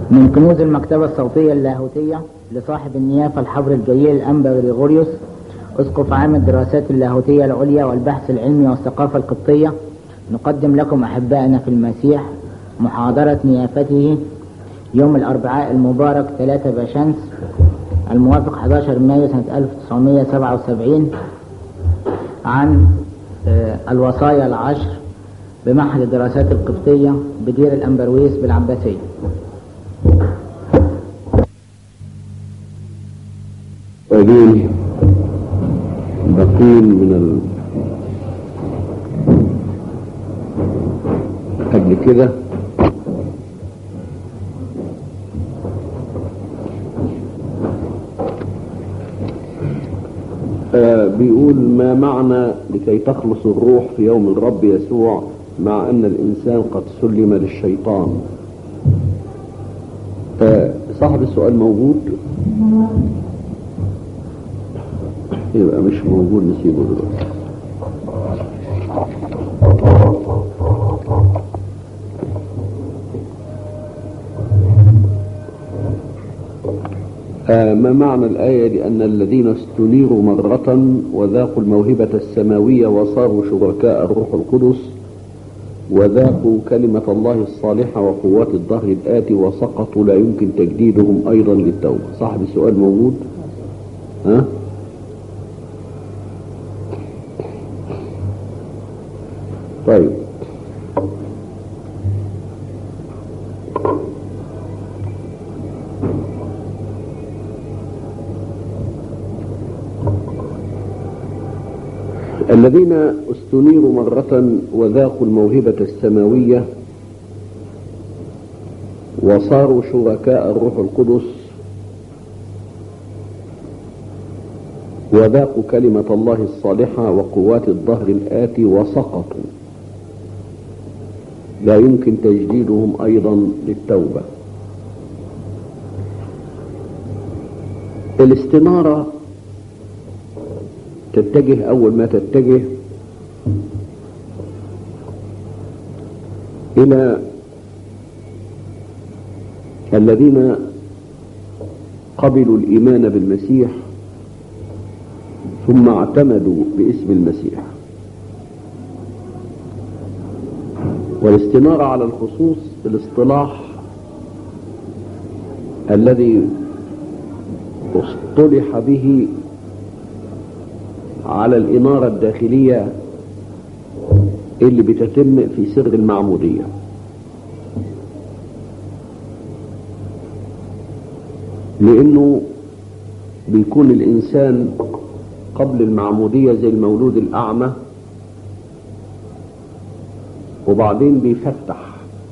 من كنوز المكتبة الصوتية اللاهوتية لصاحب النيافة الحبر الجليل الأنبا غريغوريوس أسقف عام الدراسات اللاهوتية العليا والبحث العلمي والثقافة القبطية نقدم لكم أحبائنا في المسيح محاضرة نيافته يوم الأربعاء المبارك 3 باشمس الموافق 11 مايو سنة 1977 عن الوصايا العشر بمعهد الدراسات القبطية بدير الأنبرويس بالعباسية ودي بقيل من ال... قبل كده آه بيقول ما معنى لكي تخلص الروح في يوم الرب يسوع مع ان الانسان قد سلم للشيطان آه صاحب السؤال موجود يبقى مش موجود نسيبه دلوقتي آه ما معنى الآية لأن الذين استنيروا مرة وذاقوا الموهبة السماوية وصاروا شركاء الروح القدس وذاقوا كلمة الله الصالحة وقوات الظهر الآتي وسقطوا لا يمكن تجديدهم أيضا للتوبة صاحب السؤال موجود ها طيب الذين استنيروا مرة وذاقوا الموهبة السماوية وصاروا شركاء الروح القدس وذاقوا كلمة الله الصالحة وقوات الظهر الآتي وسقطوا لا يمكن تجديدهم أيضا للتوبة الاستنارة تتجه أول ما تتجه إلى الذين قبلوا الإيمان بالمسيح ثم اعتمدوا باسم المسيح والاستنارة على الخصوص الاصطلاح الذي اصطلح به على الإنارة الداخلية اللي بتتم في سر المعمودية لأنه بيكون الإنسان قبل المعمودية زي المولود الأعمى وبعدين بيفتح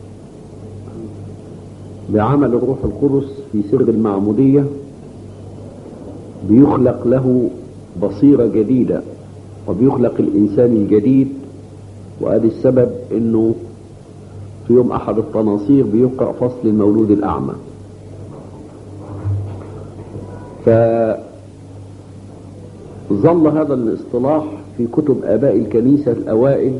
بعمل الروح القدس في سر المعمودية بيخلق له بصيرة جديدة وبيخلق الإنسان الجديد وهذا السبب أنه في يوم أحد التناصير بيقرأ فصل المولود الأعمى فظل هذا الاصطلاح في كتب آباء الكنيسة الأوائل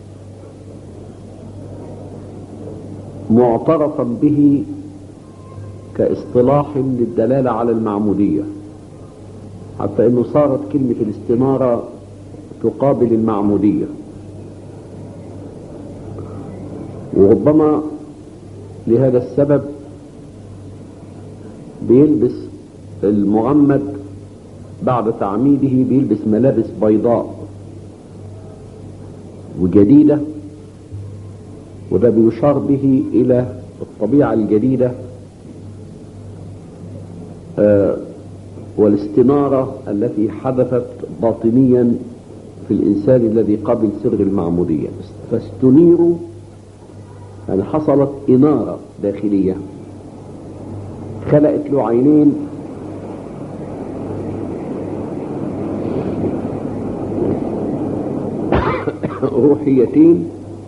معترفا به كاصطلاح للدلالة على المعمودية حتى انه صارت كلمة الاستنارة تقابل المعمودية وربما لهذا السبب بيلبس المغمد بعد تعميده بيلبس ملابس بيضاء وجديدة وده بيشار به إلى الطبيعة الجديدة آه والاستنارة التي حدثت باطنيا في الإنسان الذي قبل سر المعمودية فاستنيروا يعني حصلت إنارة داخلية خلقت له عينين روحيتين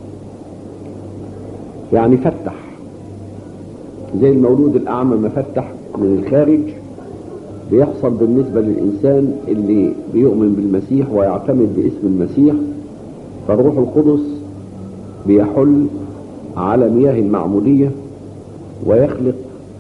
يعني فتح زي المولود الأعمى ما فتح من الخارج بيحصل بالنسبة للإنسان اللي بيؤمن بالمسيح ويعتمد باسم المسيح فالروح القدس بيحل على مياه المعمودية ويخلق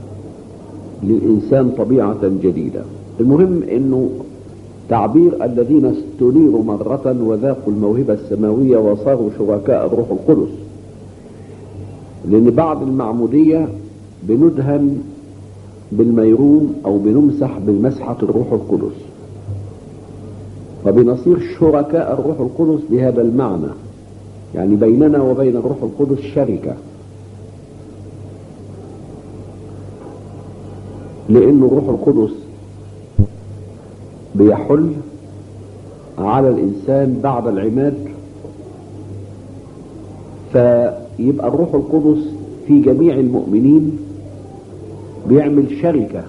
للإنسان طبيعة جديدة المهم أنه تعبير الذين استنيروا مرة وذاقوا الموهبة السماوية وصاروا شركاء الروح القدس لأن بعد المعمودية بندهن بالميرون أو بنمسح بالمسحة الروح القدس فبنصير شركاء الروح القدس بهذا المعنى يعني بيننا وبين الروح القدس شركة لأن الروح القدس بيحل على الإنسان بعد العماد فيبقى الروح القدس في جميع المؤمنين بيعمل شركة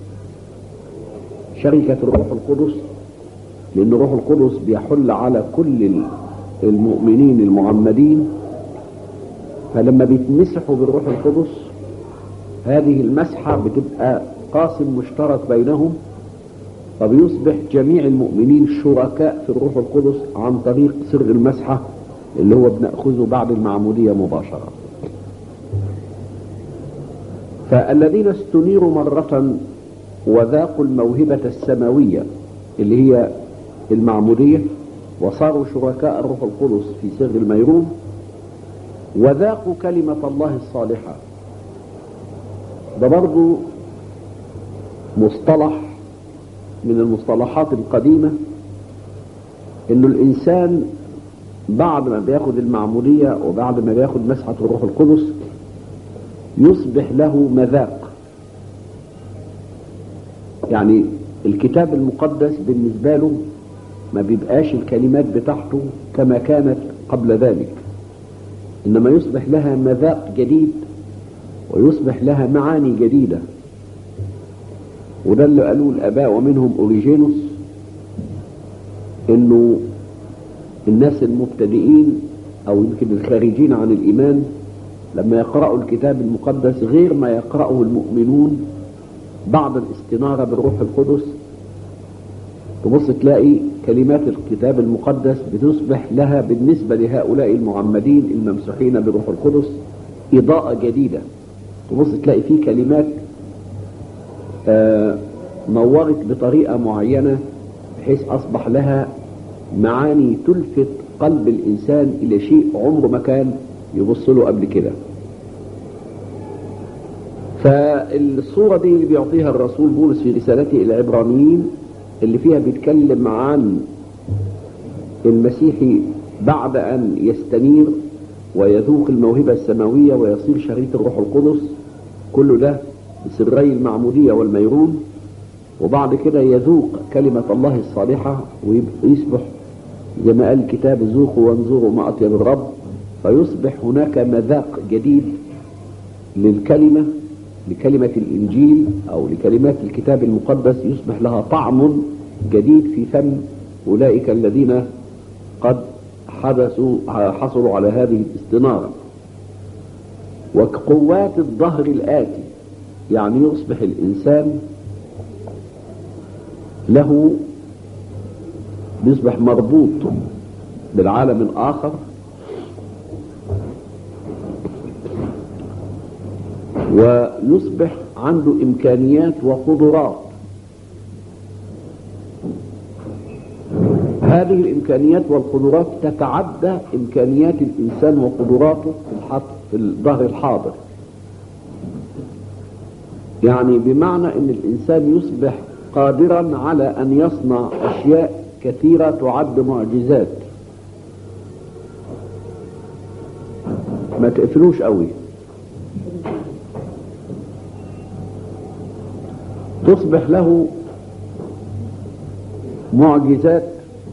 شركة الروح القدس لأن الروح القدس بيحل على كل المؤمنين المعمدين فلما بيتمسحوا بالروح القدس هذه المسحة بتبقى قاسم مشترك بينهم فبيصبح جميع المؤمنين شركاء في الروح القدس عن طريق سر المسحة اللي هو بنأخذه بعد المعمودية مباشرة فالذين استنيروا مرة وذاقوا الموهبة السماوية اللي هي المعمودية وصاروا شركاء الروح القدس في سر الميرون وذاقوا كلمة الله الصالحة ده برضو مصطلح من المصطلحات القديمة انه الانسان بعد ما بياخد المعمودية وبعد ما بياخد مسحة الروح القدس يصبح له مذاق يعني الكتاب المقدس بالنسبة له ما بيبقاش الكلمات بتاعته كما كانت قبل ذلك انما يصبح لها مذاق جديد ويصبح لها معاني جديدة وده اللي قالوه الاباء ومنهم اوريجينوس انه الناس المبتدئين او يمكن الخارجين عن الايمان لما يقرأوا الكتاب المقدس غير ما يقرأه المؤمنون بعد الاستنارة بالروح القدس تبص تلاقي كلمات الكتاب المقدس بتصبح لها بالنسبة لهؤلاء المعمدين الممسوحين بالروح القدس إضاءة جديدة تبص تلاقي فيه كلمات آه نورت بطريقة معينة بحيث أصبح لها معاني تلفت قلب الإنسان إلى شيء عمره ما كان يبص له قبل كده فالصورة دي اللي بيعطيها الرسول بولس في رسالته إلى العبرانيين اللي فيها بيتكلم عن المسيحي بعد أن يستنير ويذوق الموهبة السماوية ويصير شريك الروح القدس كل ده بسري المعمودية والميرون وبعد كده يذوق كلمة الله الصالحة ويصبح زي ما قال الكتاب ذوقوا وانظروا ما أطيب الرب فيصبح هناك مذاق جديد للكلمة لكلمة الإنجيل أو لكلمات الكتاب المقدس يصبح لها طعم جديد في فم أولئك الذين قد حدثوا حصلوا على هذه الاستنارة وقوات الظهر الآتي يعني يصبح الإنسان له بيصبح مربوط بالعالم الآخر ويصبح عنده إمكانيات وقدرات هذه الإمكانيات والقدرات تتعدى إمكانيات الإنسان وقدراته في الظهر الحاضر يعني بمعنى أن الإنسان يصبح قادرا على أن يصنع أشياء كثيرة تعد معجزات ما تقفلوش قوي تصبح له معجزات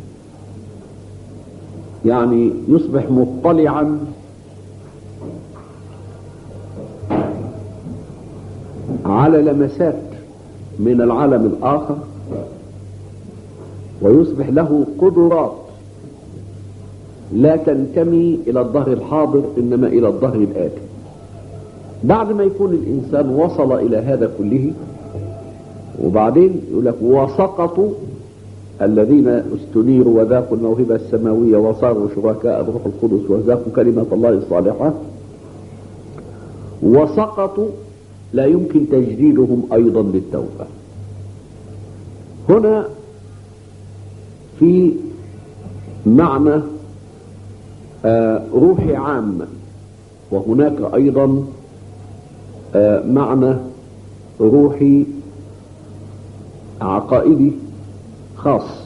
يعني يصبح مطلعا على لمسات من العالم الآخر ويصبح له قدرات لا تنتمي إلى الظهر الحاضر إنما إلى الظهر الآتي بعد ما يكون الإنسان وصل إلى هذا كله وبعدين يقول لك وسقطوا الذين استنيروا وذاقوا الموهبة السماوية وصاروا شركاء الروح القدس وذاقوا كلمة الله الصالحة وسقطوا لا يمكن تجديدهم أيضا للتوبة هنا في معنى آه روحي عام وهناك أيضا آه معنى روحي عقائدي خاص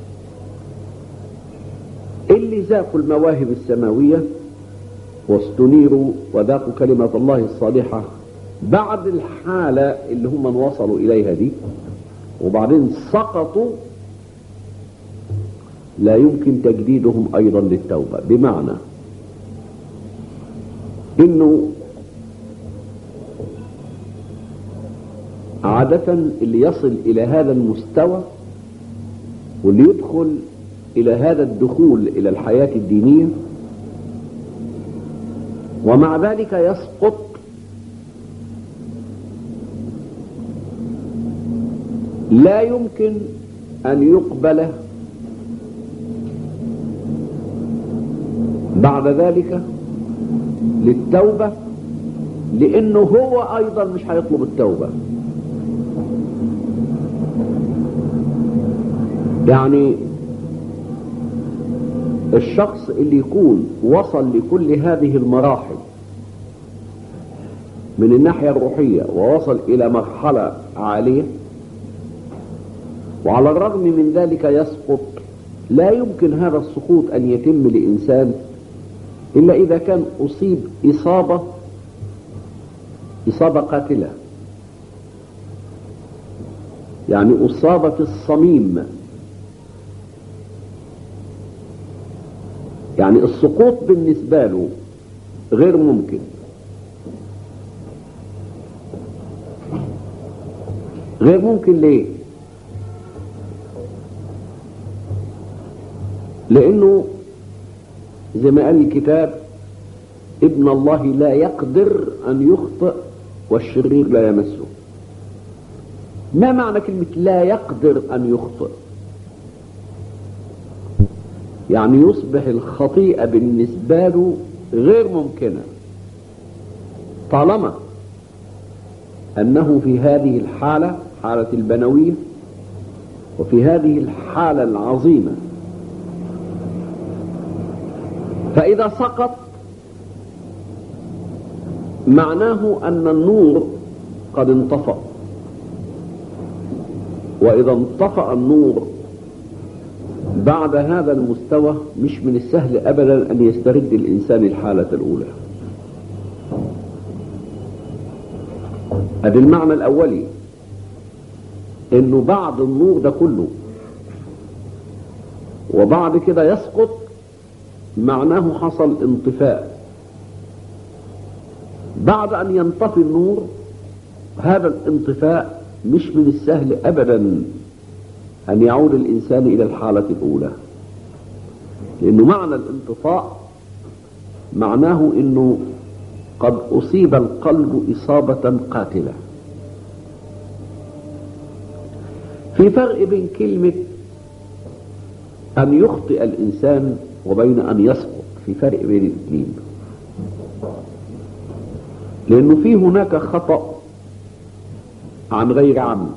اللي ذاقوا المواهب السماوية واستنيروا وذاقوا كلمة الله الصالحة بعد الحالة اللي هم وصلوا إليها دي وبعدين سقطوا لا يمكن تجديدهم أيضا للتوبة بمعنى إنه عادة اللي يصل إلى هذا المستوى واللي يدخل إلى هذا الدخول إلى الحياة الدينية ومع ذلك يسقط لا يمكن أن يقبل بعد ذلك للتوبة لأنه هو أيضا مش هيطلب التوبة يعني الشخص اللي يكون وصل لكل هذه المراحل من الناحية الروحية ووصل إلى مرحلة عالية وعلى الرغم من ذلك يسقط لا يمكن هذا السقوط أن يتم لإنسان إلا إذا كان أصيب إصابة إصابة قاتلة يعني أصاب في الصميم يعني السقوط بالنسبة له غير ممكن غير ممكن ليه لانه زي ما قال الكتاب ابن الله لا يقدر ان يخطئ والشرير لا يمسه ما معنى كلمة لا يقدر ان يخطئ يعني يصبح الخطيئة بالنسبة له غير ممكنة طالما أنه في هذه الحالة حالة البنوية وفي هذه الحالة العظيمة فإذا سقط معناه أن النور قد انطفأ وإذا انطفأ النور بعد هذا المستوى مش من السهل أبدا أن يسترد الإنسان الحالة الأولى هذا المعنى الأولي انه بعد النور ده كله وبعد كده يسقط معناه حصل انطفاء بعد ان ينطفي النور هذا الانطفاء مش من السهل ابدا ان يعود الانسان الى الحالة الاولى لانه معنى الانطفاء معناه انه قد اصيب القلب اصابة قاتلة في فرق بين كلمة أن يخطئ الإنسان وبين أن يسقط في فرق بين الاثنين لأنه في هناك خطأ عن غير عمد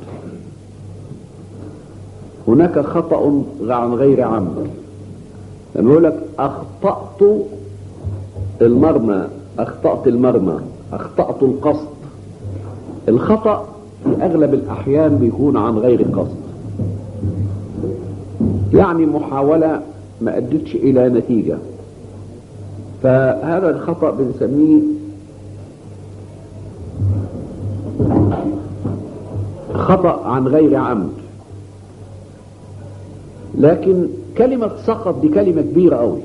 هناك خطأ عن غير عمد لما يقول لك أخطأت المرمى أخطأت المرمى أخطأت القصد الخطأ في أغلب الأحيان بيكون عن غير قصد يعني محاولة ما أدتش إلى نتيجة فهذا الخطأ بنسميه خطأ عن غير عمد لكن كلمة سقط دي كلمة كبيرة قوي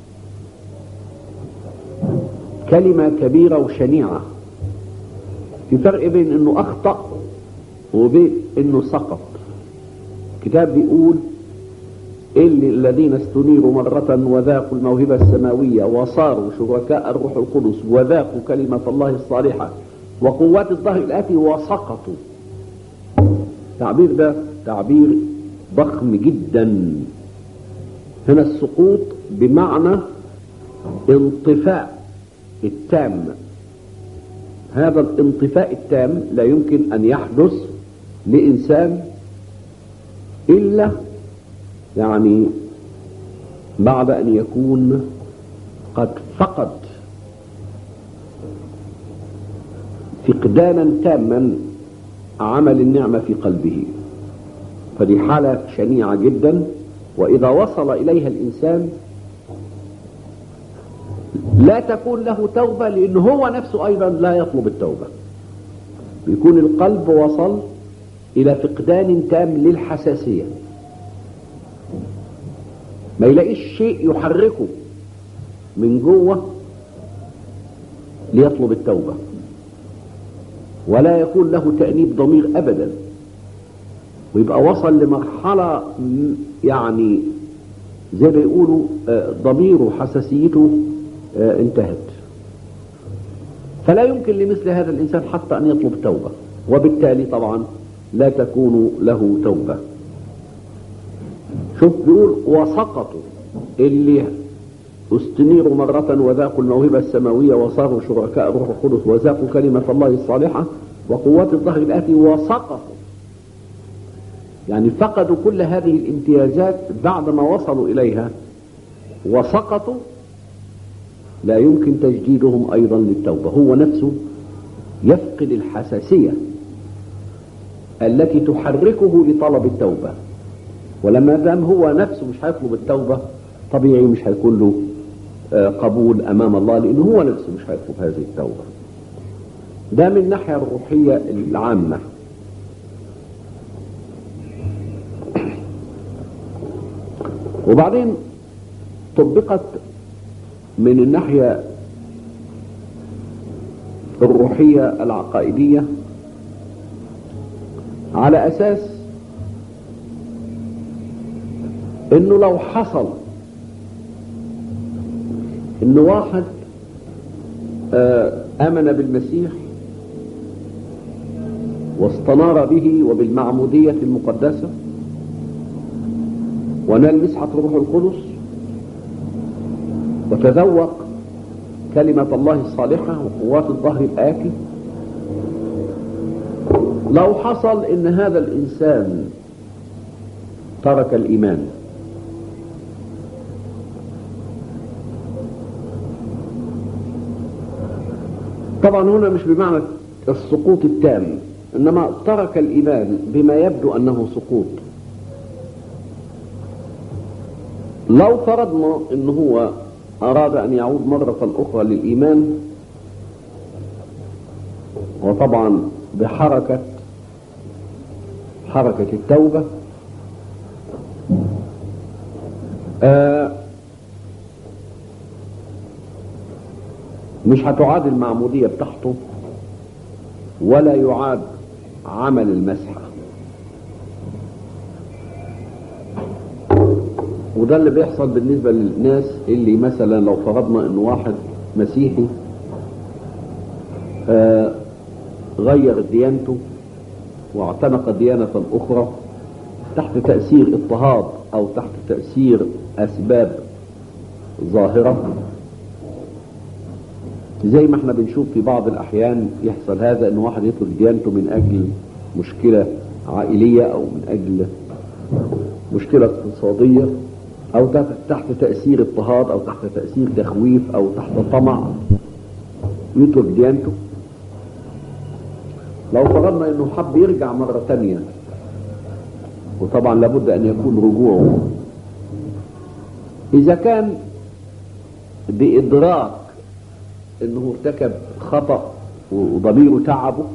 كلمة كبيرة وشنيعة في فرق بين انه اخطأ وبين انه سقط الكتاب بيقول اللي الذين استنيروا مرة وذاقوا الموهبة السماوية وصاروا شركاء الروح القدس وذاقوا كلمة الله الصالحة وقوات الظهر الآتي وسقطوا التعبير ده تعبير ضخم جدا هنا السقوط بمعنى انطفاء التام هذا الانطفاء التام لا يمكن أن يحدث لإنسان إلا يعني بعد أن يكون قد فقد فقدانا تاما عمل النعمة في قلبه فدي حالة شنيعة جدا وإذا وصل إليها الإنسان لا تكون له توبة لأن هو نفسه أيضا لا يطلب التوبة بيكون القلب وصل إلى فقدان تام للحساسية ما يلاقيش شيء يحركه من جوه ليطلب التوبة ولا يكون له تأنيب ضمير أبدا ويبقى وصل لمرحلة يعني زي ما يقولوا ضميره حساسيته انتهت فلا يمكن لمثل هذا الإنسان حتى أن يطلب توبة وبالتالي طبعا لا تكون له توبة شوف بيقول وسقطوا اللي استنيروا مرة وذاقوا الموهبة السماوية وصاروا شركاء الروح القدس وذاقوا كلمة الله الصالحة وقوات الظهر الآتي وسقطوا يعني فقدوا كل هذه الامتيازات بعد ما وصلوا إليها وسقطوا لا يمكن تجديدهم أيضا للتوبة هو نفسه يفقد الحساسية التي تحركه لطلب التوبة ولما دام هو نفسه مش هيطلب التوبة طبيعي مش هيكون له قبول أمام الله لأنه هو نفسه مش هيطلب هذه التوبة ده من الناحية الروحية العامة وبعدين طبقت من الناحية الروحية العقائدية على أساس انه لو حصل ان واحد امن بالمسيح واستنار به وبالمعمودية المقدسة ونال مسحة الروح القدس وتذوق كلمة الله الصالحة وقوات الظهر الآتي لو حصل ان هذا الانسان ترك الايمان طبعا هنا مش بمعنى السقوط التام انما ترك الايمان بما يبدو انه سقوط لو فرضنا ان هو اراد ان يعود مرة اخرى للايمان وطبعا بحركة حركة التوبة آه مش هتعاد المعمودية بتاعته ولا يعاد عمل المسحة وده اللي بيحصل بالنسبة للناس اللي مثلا لو فرضنا ان واحد مسيحي آه غير ديانته واعتنق ديانة أخرى تحت تأثير اضطهاد أو تحت تأثير أسباب ظاهرة زي ما احنا بنشوف في بعض الأحيان يحصل هذا أن واحد يترك ديانته من أجل مشكلة عائلية أو من أجل مشكلة اقتصادية أو تحت تأثير اضطهاد أو تحت تأثير تخويف أو تحت طمع يترك ديانته لو فرضنا انه حب يرجع مرة تانية وطبعا لابد ان يكون رجوعه اذا كان بادراك انه ارتكب خطأ وضميره تعبه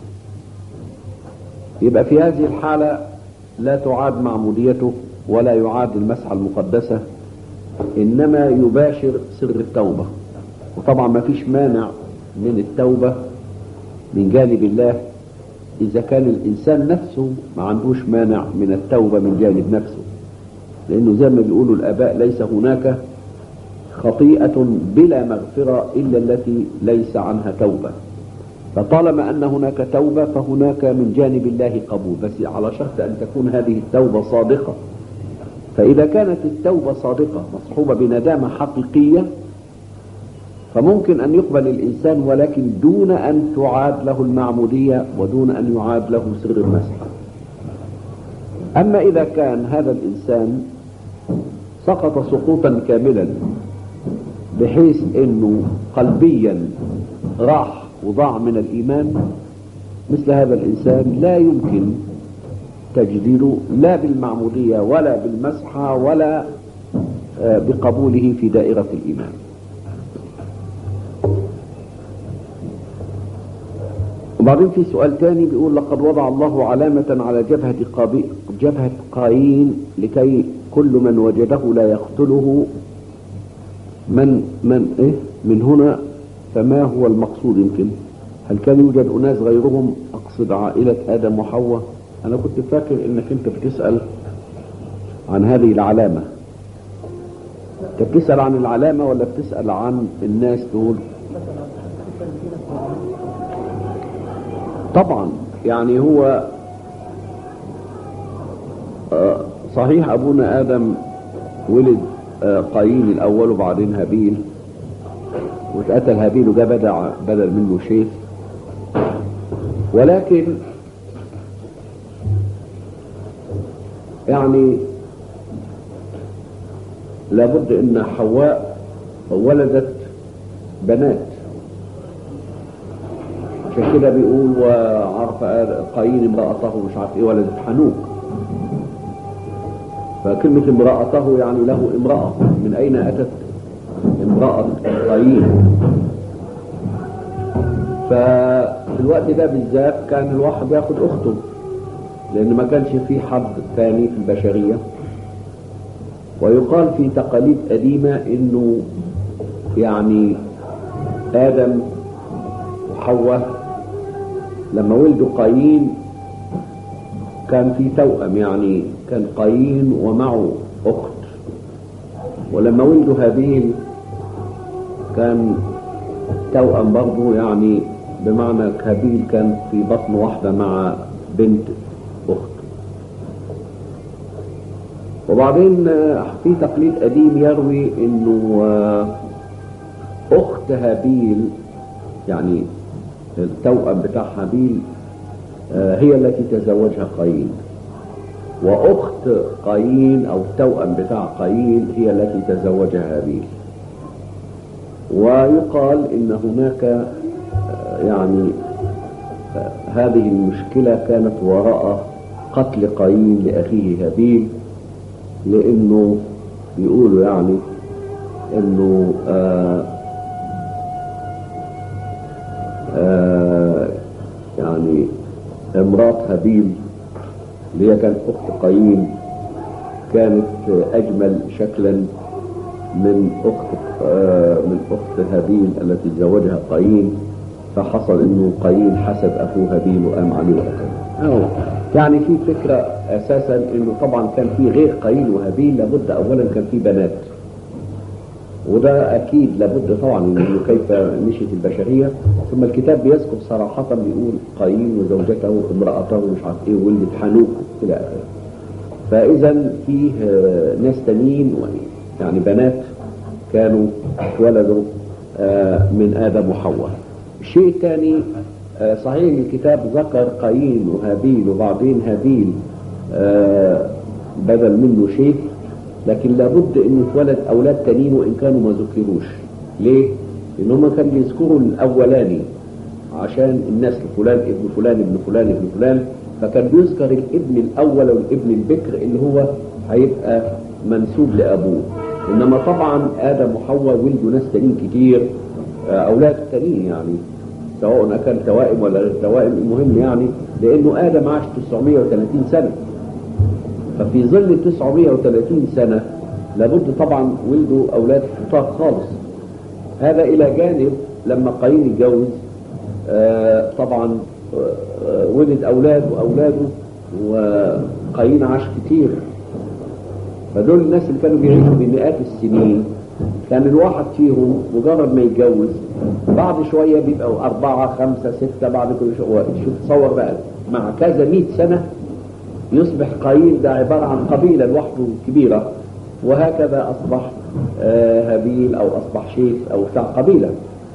يبقى في هذه الحالة لا تعاد معموديته ولا يعاد المسحة المقدسة انما يباشر سر التوبة وطبعا ما فيش مانع من التوبة من جانب الله إذا كان الإنسان نفسه ما عندوش مانع من التوبة من جانب نفسه لأنه زي ما بيقولوا الآباء ليس هناك خطيئة بلا مغفرة إلا التي ليس عنها توبة فطالما أن هناك توبة فهناك من جانب الله قبول بس على شرط أن تكون هذه التوبة صادقة فإذا كانت التوبة صادقة مصحوبة بندامة حقيقية فممكن أن يقبل الإنسان ولكن دون أن تعاد له المعمودية ودون أن يعاد له سر المسح أما إذا كان هذا الإنسان سقط سقوطا كاملا بحيث أنه قلبيا راح وضاع من الإيمان مثل هذا الإنسان لا يمكن تجديده لا بالمعمودية ولا بالمسحة ولا بقبوله في دائرة الإيمان وبعدين في سؤال تاني بيقول لقد وضع الله علامة على جبهة قابي جبهة قايين لكي كل من وجده لا يقتله من من ايه من هنا فما هو المقصود يمكن هل كان يوجد اناس غيرهم اقصد عائلة ادم وحواء انا كنت فاكر انك انت بتسأل عن هذه العلامة انت بتسأل عن العلامة ولا بتسأل عن الناس دول طبعا يعني هو صحيح ابونا ادم ولد قايين الاول وبعدين هابيل واتقتل هابيل وجاء بدل بدل منه شيث ولكن يعني لابد ان حواء ولدت بنات عشان كده بيقول وعرف قايين امرأته مش عارف ايه ولدت حنوك فكلمة امرأته يعني له امرأة من اين اتت امرأة قايين ففي الوقت ده بالذات كان الواحد ياخد اخته لان ما كانش في حد ثاني في البشرية ويقال في تقاليد قديمة انه يعني ادم وحواء لما ولدوا قايين كان في توأم يعني كان قايين ومعه أخت ولما ولدوا هابيل كان توأم برضه يعني بمعنى هابيل كان في بطن واحدة مع بنت أخت وبعدين في تقليد قديم يروي انه اخت هابيل يعني التوأم بتاع هابيل هي التي تزوجها قايين واخت قايين او التوأم بتاع قايين هي التي تزوجها هابيل ويقال ان هناك يعني هذه المشكلة كانت وراء قتل قايين لأخيه هابيل لأنه بيقولوا يعني أنه آآ آآ يعني امرات هابيل اللي هي كانت أخت قايين كانت أجمل شكلا من أخت من أخت هابيل التي تزوجها قايين فحصل انه قايين حسب اخوه هابيل وقام عليه وقتله يعني في فكرة اساسا انه طبعا كان في غير قايين وهابيل لابد اولا كان في بنات وده اكيد لابد طبعا انه كيف مشيت البشرية ثم الكتاب بيذكر صراحة بيقول قايين وزوجته امرأته مش عارف ايه ولدت حنوك الى اخره فاذا فيه ناس تانيين يعني بنات كانوا اتولدوا من ادم وحواء الشيء الثاني صحيح الكتاب ذكر قايين وهابيل وبعدين هابيل بدل منه شيء لكن لابد ان يتولد اولاد تانيين وان كانوا ما ذكروش ليه؟ لان هم كانوا بيذكروا الاولاني عشان الناس فلان ابن فلان ابن فلان ابن فلان فكان بيذكر الابن الاول والابن البكر اللي هو هيبقى منسوب لابوه انما طبعا ادم وحواء ولدوا ناس تانيين كتير اولاد تانيين يعني سواء كان توائم ولا غير توائم المهم يعني لانه ادم عاش 930 سنه ففي ظل 930 سنه لابد طبعا ولدوا اولاد كتار خالص هذا الى جانب لما قايين اتجوز آه طبعا آه ولد اولاد واولاده وقايين عاش كتير فدول الناس اللي كانوا بيعيشوا بمئات السنين كان الواحد فيهم مجرد ما يتجوز بعد شوية بيبقوا أربعة خمسة ستة بعد كل شوية شوف تصور بقى مع كذا مئة سنة يصبح قايين ده عبارة عن قبيلة لوحده كبيرة وهكذا أصبح آه، هابيل او اصبح شيخ او بتاع قبيله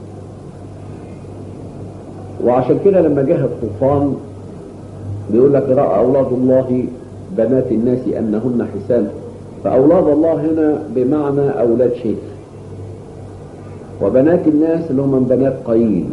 وعشان كده لما جه الطوفان بيقول لك راى اولاد الله بنات الناس انهن حسان فاولاد الله هنا بمعنى اولاد شيخ وبنات الناس اللي هم بنات قايين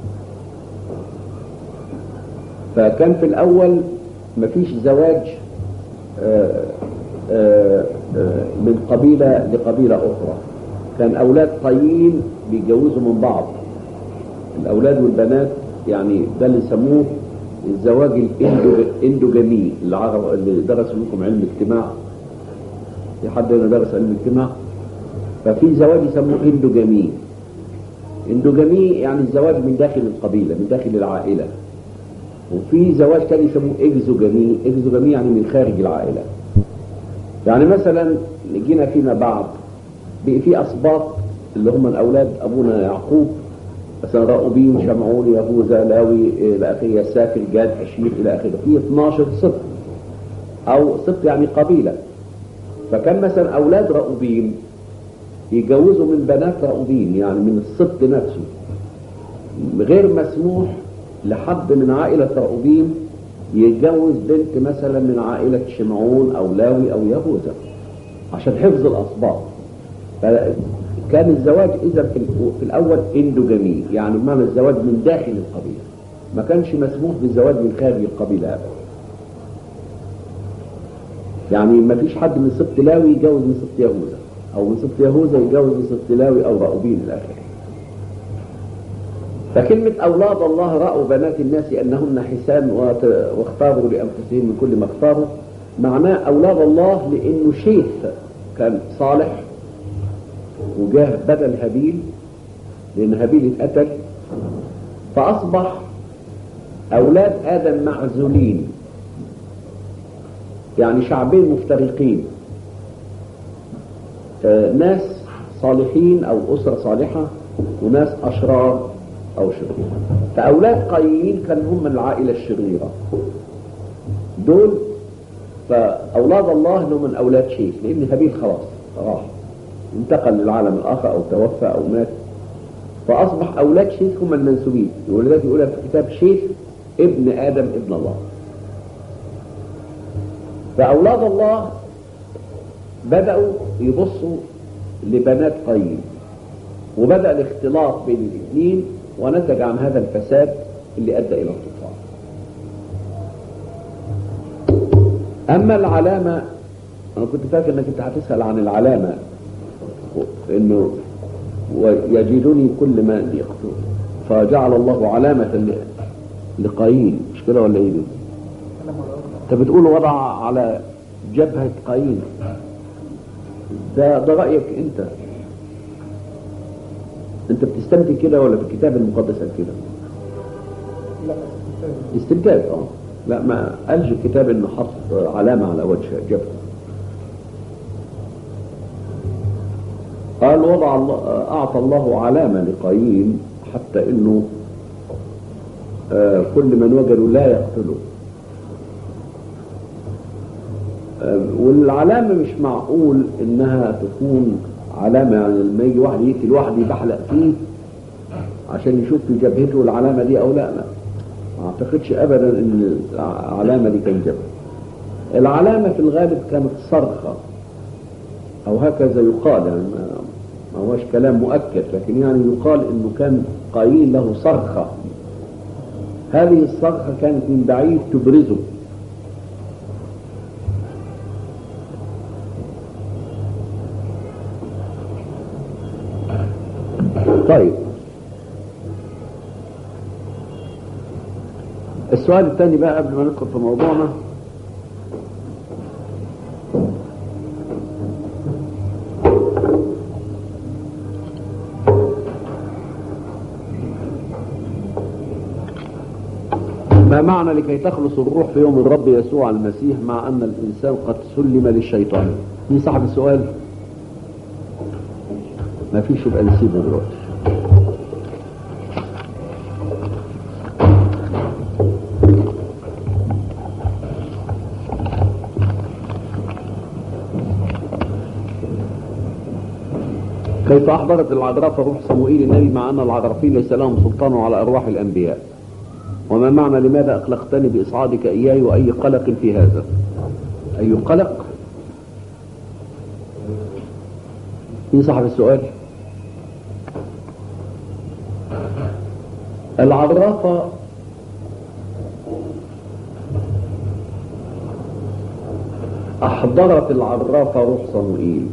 فكان في الاول مفيش زواج آه، آه، آه، من قبيلة لقبيلة أخرى كان أولاد قايين بيتجوزوا من بعض الأولاد والبنات يعني ده اللي يسموه الزواج الإندو- الاندوجامي العرب اللي درسوا لكم علم اجتماع في حد هنا درس علم اجتماع ففي زواج يسموه اندوجامي اندوجامي يعني الزواج من داخل القبيلة من داخل العائلة وفي زواج تاني يسموه اكزوجامي اكزوجامي يعني من خارج العائلة يعني مثلا جينا فيما بعد بقي في اسباط اللي هم الاولاد ابونا يعقوب مثلا راؤوبين شمعون يهوذا لاوي الى اخره يسافر جاد اشير الى اخره في 12 سبط او سبط يعني قبيله فكان مثلا اولاد راؤوبين يجوزوا من بنات راؤوبين يعني من السبط نفسه غير مسموح لحد من عائله راؤوبين يتجوز بنت مثلا من عائلة شمعون أو لاوي أو يهوذا عشان حفظ الأسباط كان الزواج إذا في, في الأول اندوجامي يعني بمعنى الزواج من داخل القبيلة ما كانش مسموح بالزواج من خارج القبيلة أبدا يعني ما فيش حد من سبط لاوي يتجوز من سبط يهوذا أو من سبط يهوذا يتجوز من سبط لاوي أو راؤوبين إلى آخره فكلمة أولاد الله رأوا بنات الناس أنهن حسان وت- واختاروا لأنفسهم من كل ما اختاروا معناه أولاد الله لأنه شيخ كان صالح وجاه بدل هابيل لأن هابيل اتقتل فأصبح أولاد آدم معزولين يعني شعبين مفترقين آه، ناس صالحين أو أسرة صالحة وناس أشرار أو شرير فأولاد قايين كانوا هم من العائلة الشريرة دول فأولاد الله هم من أولاد شيخ لأن هابيل خلاص راح انتقل للعالم الآخر أو توفى أو مات فأصبح أولاد شيخ هم المنسوبين ولذلك يقول في الكتاب شيخ ابن آدم ابن الله فأولاد الله بدأوا يبصوا لبنات قايين وبدأ الاختلاط بين الاثنين ونتج عن هذا الفساد اللي أدى إلى الطوفان أما العلامة أنا كنت فاكر أنك أنت هتسأل عن العلامة إنه ويجدني كل ما يقتل فجعل الله علامة ل- لقايين مش كده ولا إيه دي؟ أنت بتقول وضع على جبهة قايين ده ده رأيك أنت انت بتستنتج كده ولا في الكتاب المقدس قال كده استنتاج اه لا ما قالش الكتاب انه حط علامة على وجه جبهه قال وضع الله اعطى الله علامة لقايين حتى انه آه، كل من وجدوا لا يقتله آه، والعلامة مش معقول انها تكون علامة يعني لما يجي واحد يقتل واحد يبحلق فيه عشان يشوف في جبهته العلامة دي او لا لا ما اعتقدش ابدا ان العلامة دي كان جبهة العلامة في الغالب كانت صرخة او هكذا يقال يعني ما ما هوش كلام مؤكد لكن يعني يقال انه كان قايل له صرخة هذه الصرخة كانت من بعيد تبرزه طيب السؤال الثاني بقى قبل ما ندخل في موضوعنا ما معنى لكي تخلص الروح في يوم الرب يسوع المسيح مع أن الإنسان قد سلم للشيطان مين صاحب السؤال ما فيش يبقى نسيبه دلوقتي كيف أحضرت العذراء روح صموئيل النبي مع أن العذرافين ليس لهم سلطان على أرواح الأنبياء وما معنى لماذا أقلقتني بإصعادك إياي وأي قلق في هذا أي قلق مين صاحب السؤال العرافة أحضرت العرافة روح صموئيل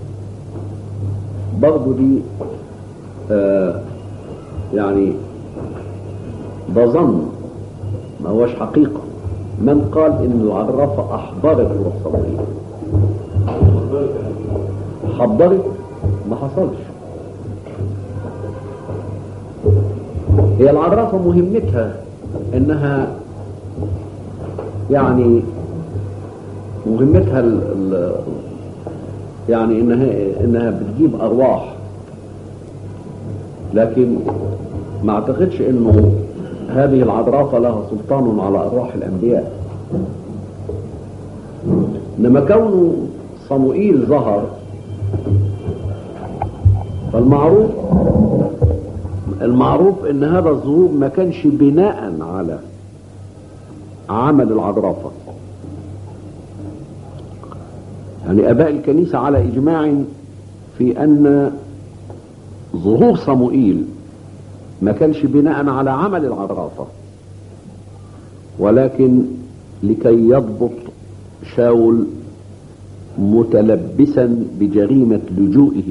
برضو دي آه يعني ده ظن ما هوش حقيقة من قال ان العرافة احضرت روح صموئيل حضرت ما حصلش هي العرافة مهمتها انها يعني مهمتها ال ال يعني انها انها بتجيب ارواح لكن ما اعتقدش انه هذه العذرافة لها سلطان على ارواح الانبياء انما كونه صموئيل ظهر فالمعروف المعروف ان هذا الظهور ما كانش بناء على عمل العذرافة يعني اباء الكنيسة على اجماع في ان ظهور صموئيل ما كانش بناء على عمل العذرافة ولكن لكي يضبط شاول متلبسا بجريمة لجوئه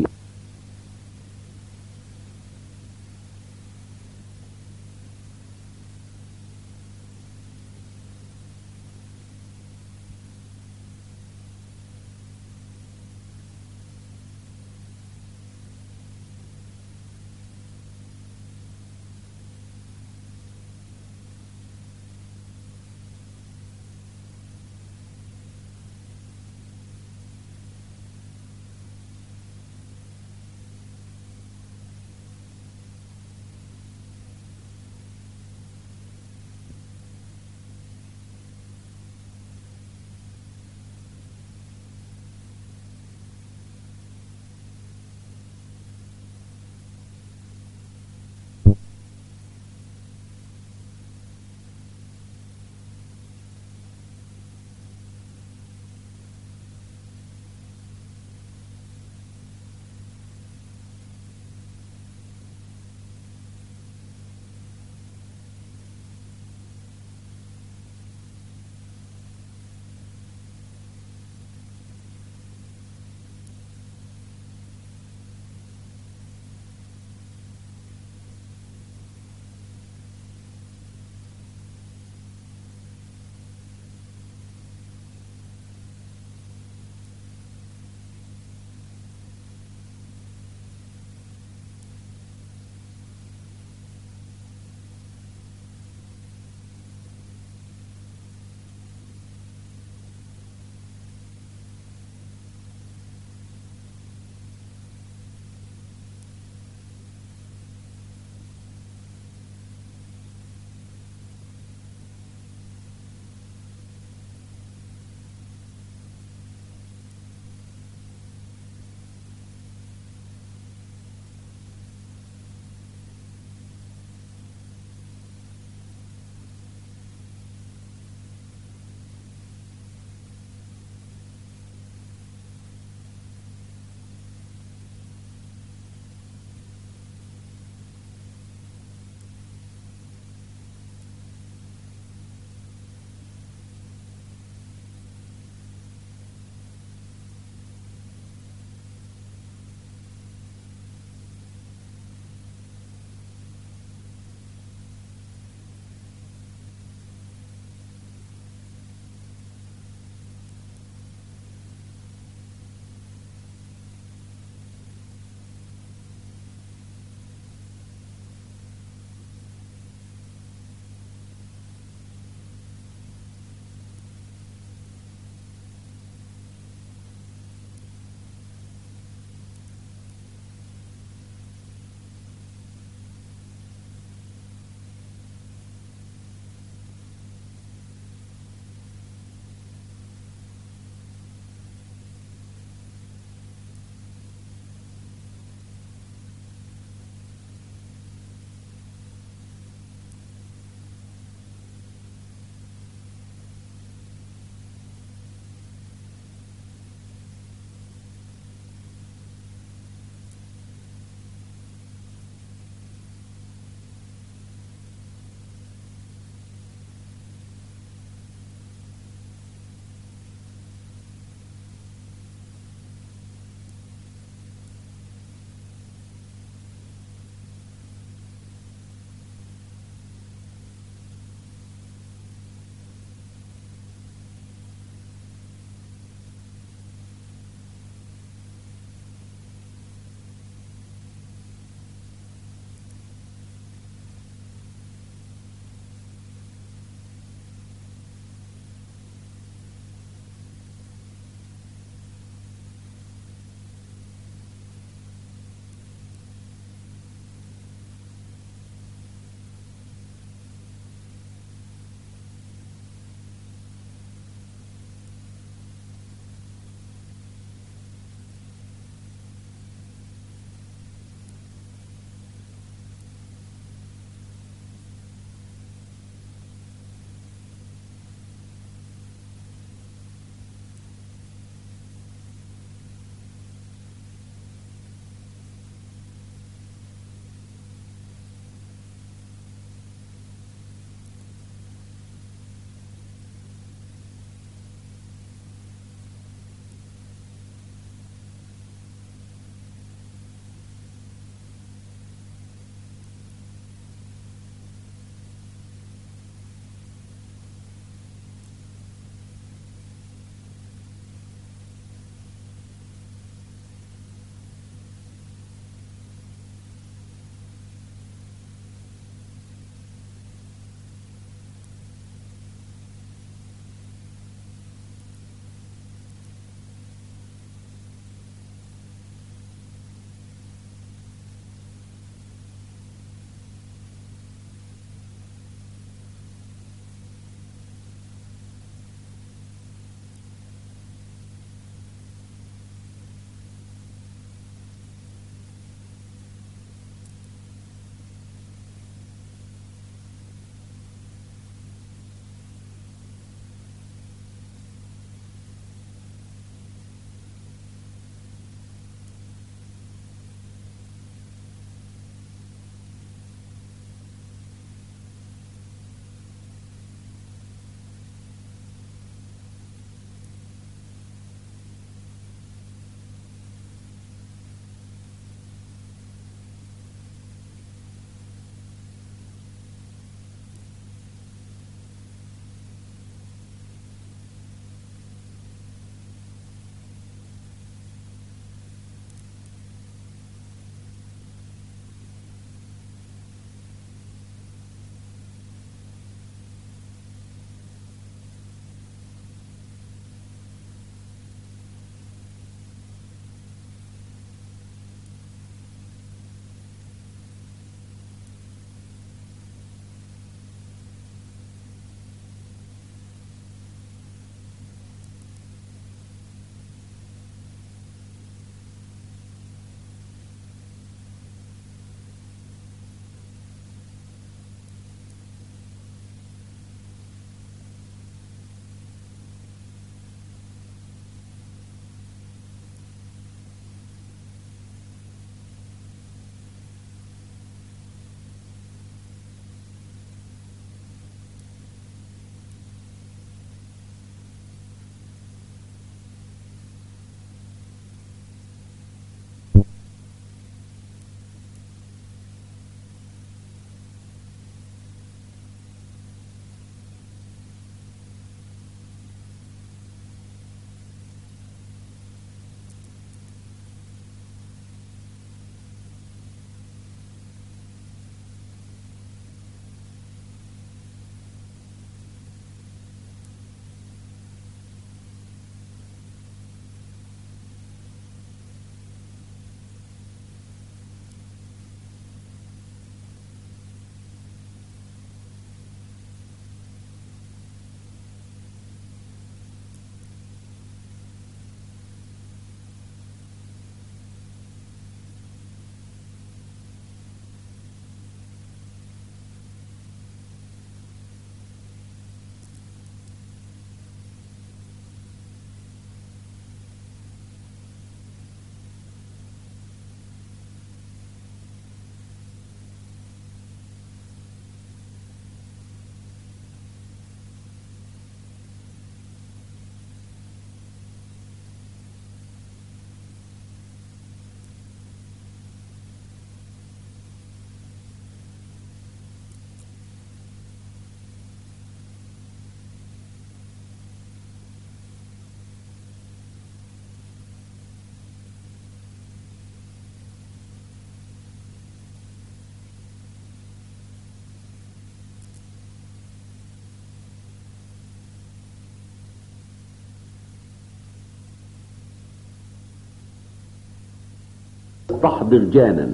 تستحضر جانا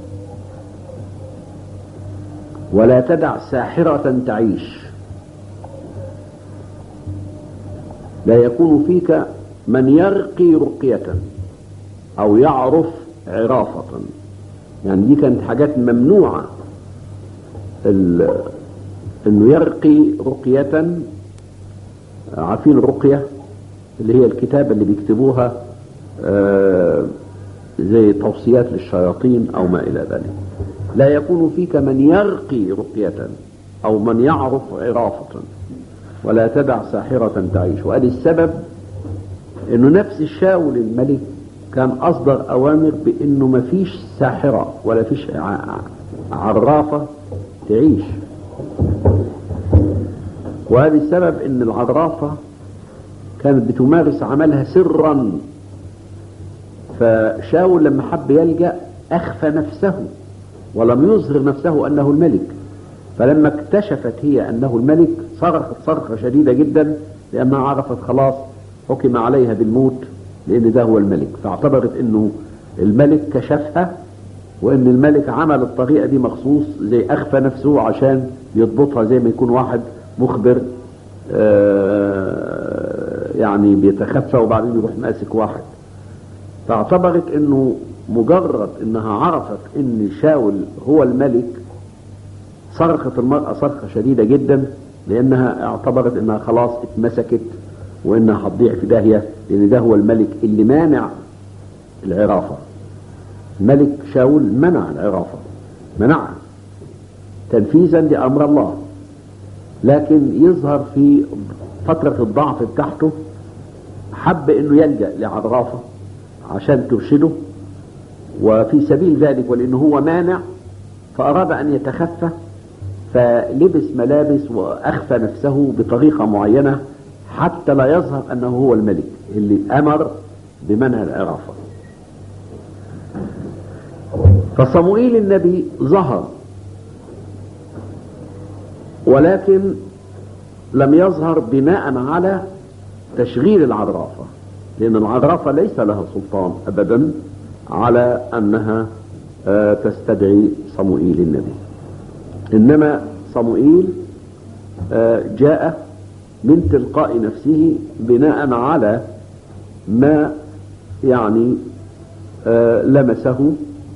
ولا تدع ساحرة تعيش لا يكون فيك من يرقي رقية أو يعرف عرافة يعني دي كانت حاجات ممنوعة انه يرقي رقية عارفين الرقية اللي هي الكتابة اللي بيكتبوها آه زي توصيات للشياطين او ما الى ذلك لا يكون فيك من يرقي رقية او من يعرف عرافة ولا تدع ساحرة تعيش وقال السبب انه نفس الشاول الملك كان اصدر اوامر بانه ما فيش ساحرة ولا فيش عرافة تعيش وهذا السبب ان العرافة كانت بتمارس عملها سرا فشاول لما حب يلجأ اخفى نفسه ولم يظهر نفسه انه الملك فلما اكتشفت هي انه الملك صرخت صرخة شديدة جدا لانها عرفت خلاص حكم عليها بالموت لان ده هو الملك فاعتبرت انه الملك كشفها وان الملك عمل الطريقة دي مخصوص زي اخفى نفسه عشان يضبطها زي ما يكون واحد مخبر يعني بيتخفى وبعدين يروح ماسك واحد فاعتبرت انه مجرد انها عرفت ان شاول هو الملك صرخت المرأة صرخة شديدة جدا لانها اعتبرت انها خلاص اتمسكت وانها هتضيع في داهية لان ده هو الملك اللي مانع العرافة الملك شاول منع العرافة منعها تنفيذا لامر الله لكن يظهر في فترة الضعف بتاعته حب انه يلجأ لعرافة عشان ترشده وفي سبيل ذلك ولانه هو مانع فاراد ان يتخفى فلبس ملابس واخفى نفسه بطريقة معينة حتى لا يظهر انه هو الملك اللي امر بمنع العرافة فصموئيل النبي ظهر ولكن لم يظهر بناء على تشغيل العرافة لأن العرافة ليس لها سلطان أبدا على أنها تستدعي صموئيل النبي إنما صموئيل جاء من تلقاء نفسه بناء على ما يعني لمسه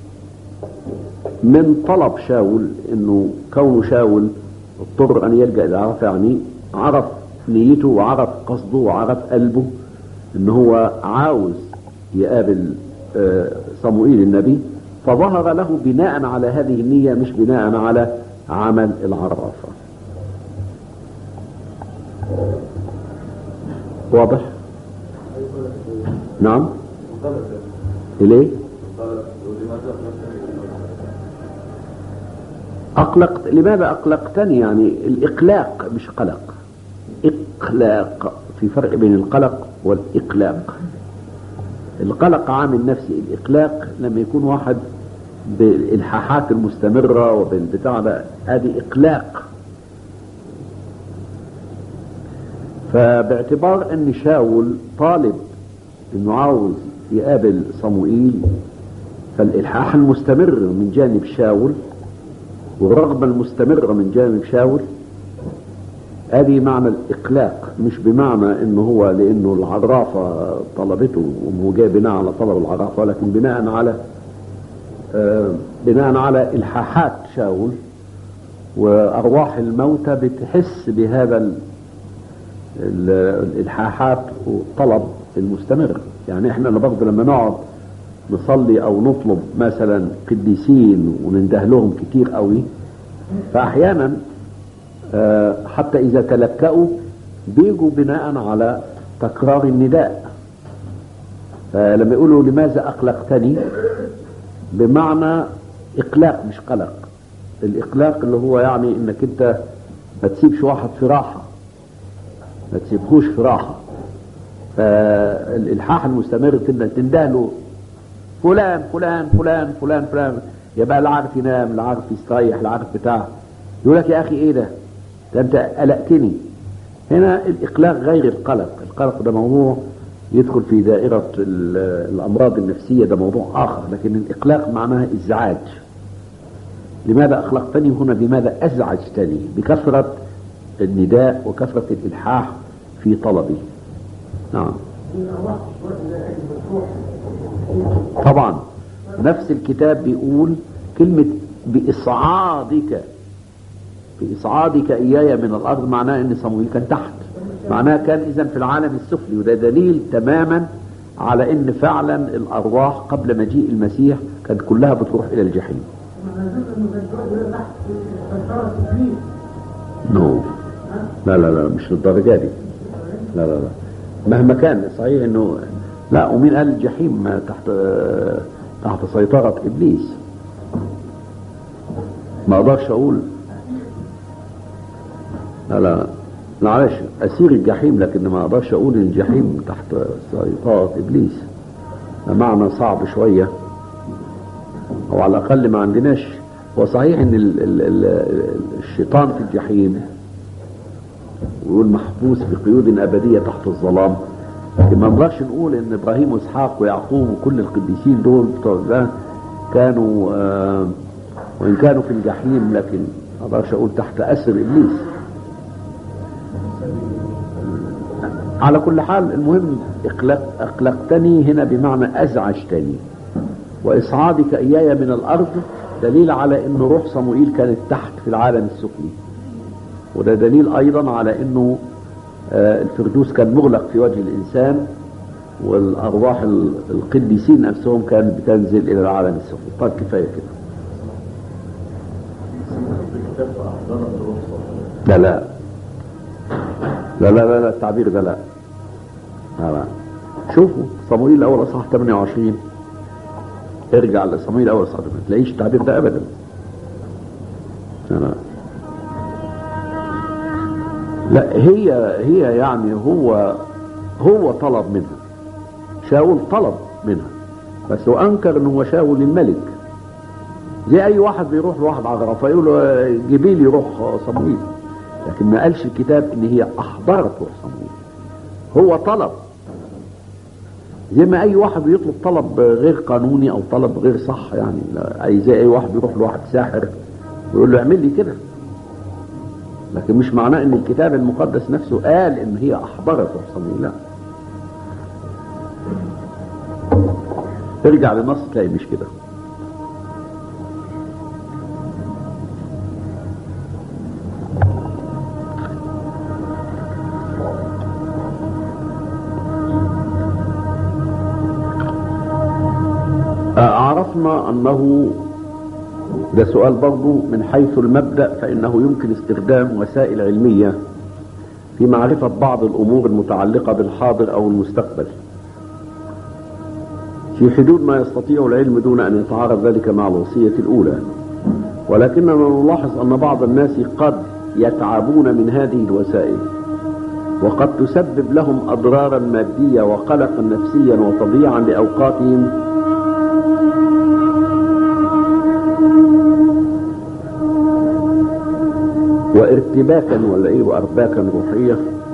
من طلب شاول انه كون شاول اضطر ان يلجا الى عرف يعني عرف نيته وعرف قصده وعرف قلبه ان هو عاوز يقابل صموئيل النبي فظهر له بناء على هذه النية مش بناء على عمل العرافة واضح نعم إليه أقلقت لماذا أقلقتني يعني الإقلاق مش قلق إقلاق في فرق بين القلق والإقلاق القلق عامل نفسي الإقلاق لما يكون واحد بالإلحاحات المستمرة وبالبتاع ده هذه إقلاق فباعتبار أن شاول طالب أنه عاوز يقابل صموئيل فالإلحاح المستمر من جانب شاول والرغبة المستمرة من جانب شاول هذه معنى الإقلاق مش بمعنى إنه هو لأنه العرافة طلبته وهو جاي بناء على طلب العرافة ولكن بناء على آه بناء على إلحاحات شاول وأرواح الموتى بتحس بهذا الإلحاحات والطلب المستمر يعني احنا برضه لما نقعد نصلي او نطلب مثلا قديسين وننده لهم كتير قوي فاحيانا حتى اذا تلكأوا بيجوا بناء على تكرار النداء فلما يقولوا لماذا اقلقتني بمعنى اقلاق مش قلق الاقلاق اللي هو يعني انك انت ما تسيبش واحد في راحة ما تسيبهوش في راحة فالالحاح المستمر تنده له فلان فلان فلان فلان فلان يبقى لا عارف ينام لا عارف يستريح لا عارف بتاع يقول لك يا اخي ايه ده ده انت قلقتني هنا الاقلاق غير القلق القلق ده موضوع يدخل في دائرة ال- الأمراض النفسية ده موضوع آخر لكن الإقلاق معناه إزعاج لماذا أقلقتني هنا بماذا أزعجتني بكثرة النداء وكثرة الإلحاح في طلبي نعم طبعا نفس الكتاب بيقول كلمة بإصعادك بإصعادك إياي من الأرض معناه أن صموئيل كان تحت معناه كان إذا في العالم السفلي وده دليل تماما على أن فعلا الأرواح قبل مجيء المسيح كانت كلها بتروح إلى الجحيم نو لا لا لا مش للدرجة دي لا لا لا مهما كان صحيح انه لا ومين قال الجحيم تحت تحت سيطرة ابليس ما اقدرش اقول لا لا معلش اسير الجحيم لكن ما اقدرش اقول ان الجحيم تحت سيطرة ابليس ده معنى صعب شوية او على الاقل ما عندناش هو صحيح ان ال ال ال الشيطان في الجحيم ويقول محبوس بقيود ابديه تحت الظلام لكن ما نقدرش نقول ان ابراهيم واسحاق ويعقوب وكل القديسين دول بتوع ده كانوا آه وان كانوا في الجحيم لكن ما اقدرش اقول تحت اسر ابليس على كل حال المهم اقلق اقلقتني هنا بمعنى ازعجتني واصعادك اياي من الارض دليل على ان روح صموئيل كانت تحت في العالم السفلي وده دليل ايضا على انه آه، الفردوس كان مغلق في وجه الانسان والارواح ال- القديسين نفسهم كانت بتنزل الى العالم السفلي طيب كفايه كده لا لا لا لا لا, لا التعبير ده لا لا لا شوفوا صموئيل الاول اصحاح 28 ارجع لصموئيل الاول اصحاح 28 ما تلاقيش التعبير ده ابدا لا لا لا هي هي يعني هو هو طلب منها شاول طلب منها بس هو انكر ان هو شاول الملك زي اي واحد بيروح لواحد عغرة فيقول له جيبي لي روح صموئيل لكن ما قالش الكتاب ان هي احضرت روح صموئيل هو طلب زي ما اي واحد بيطلب طلب غير قانوني او طلب غير صح يعني لا- اي زي اي واحد بيروح لواحد ساحر ويقول له اعمل لي كده لكن مش معناه ان الكتاب المقدس نفسه قال ان هي احضرت روح صموئيل لا ترجع لنص تلاقي مش كده عرفنا انه ده سؤال برضو من حيث المبدأ فإنه يمكن استخدام وسائل علمية في معرفة بعض الأمور المتعلقة بالحاضر أو المستقبل في حدود ما يستطيع العلم دون أن يتعارض ذلك مع الوصية الأولى ولكننا نلاحظ أن بعض الناس قد يتعبون من هذه الوسائل وقد تسبب لهم أضرارا مادية وقلقا نفسيا وتضييعا لأوقاتهم وارتباكا ولا ايه وارباكا روحيه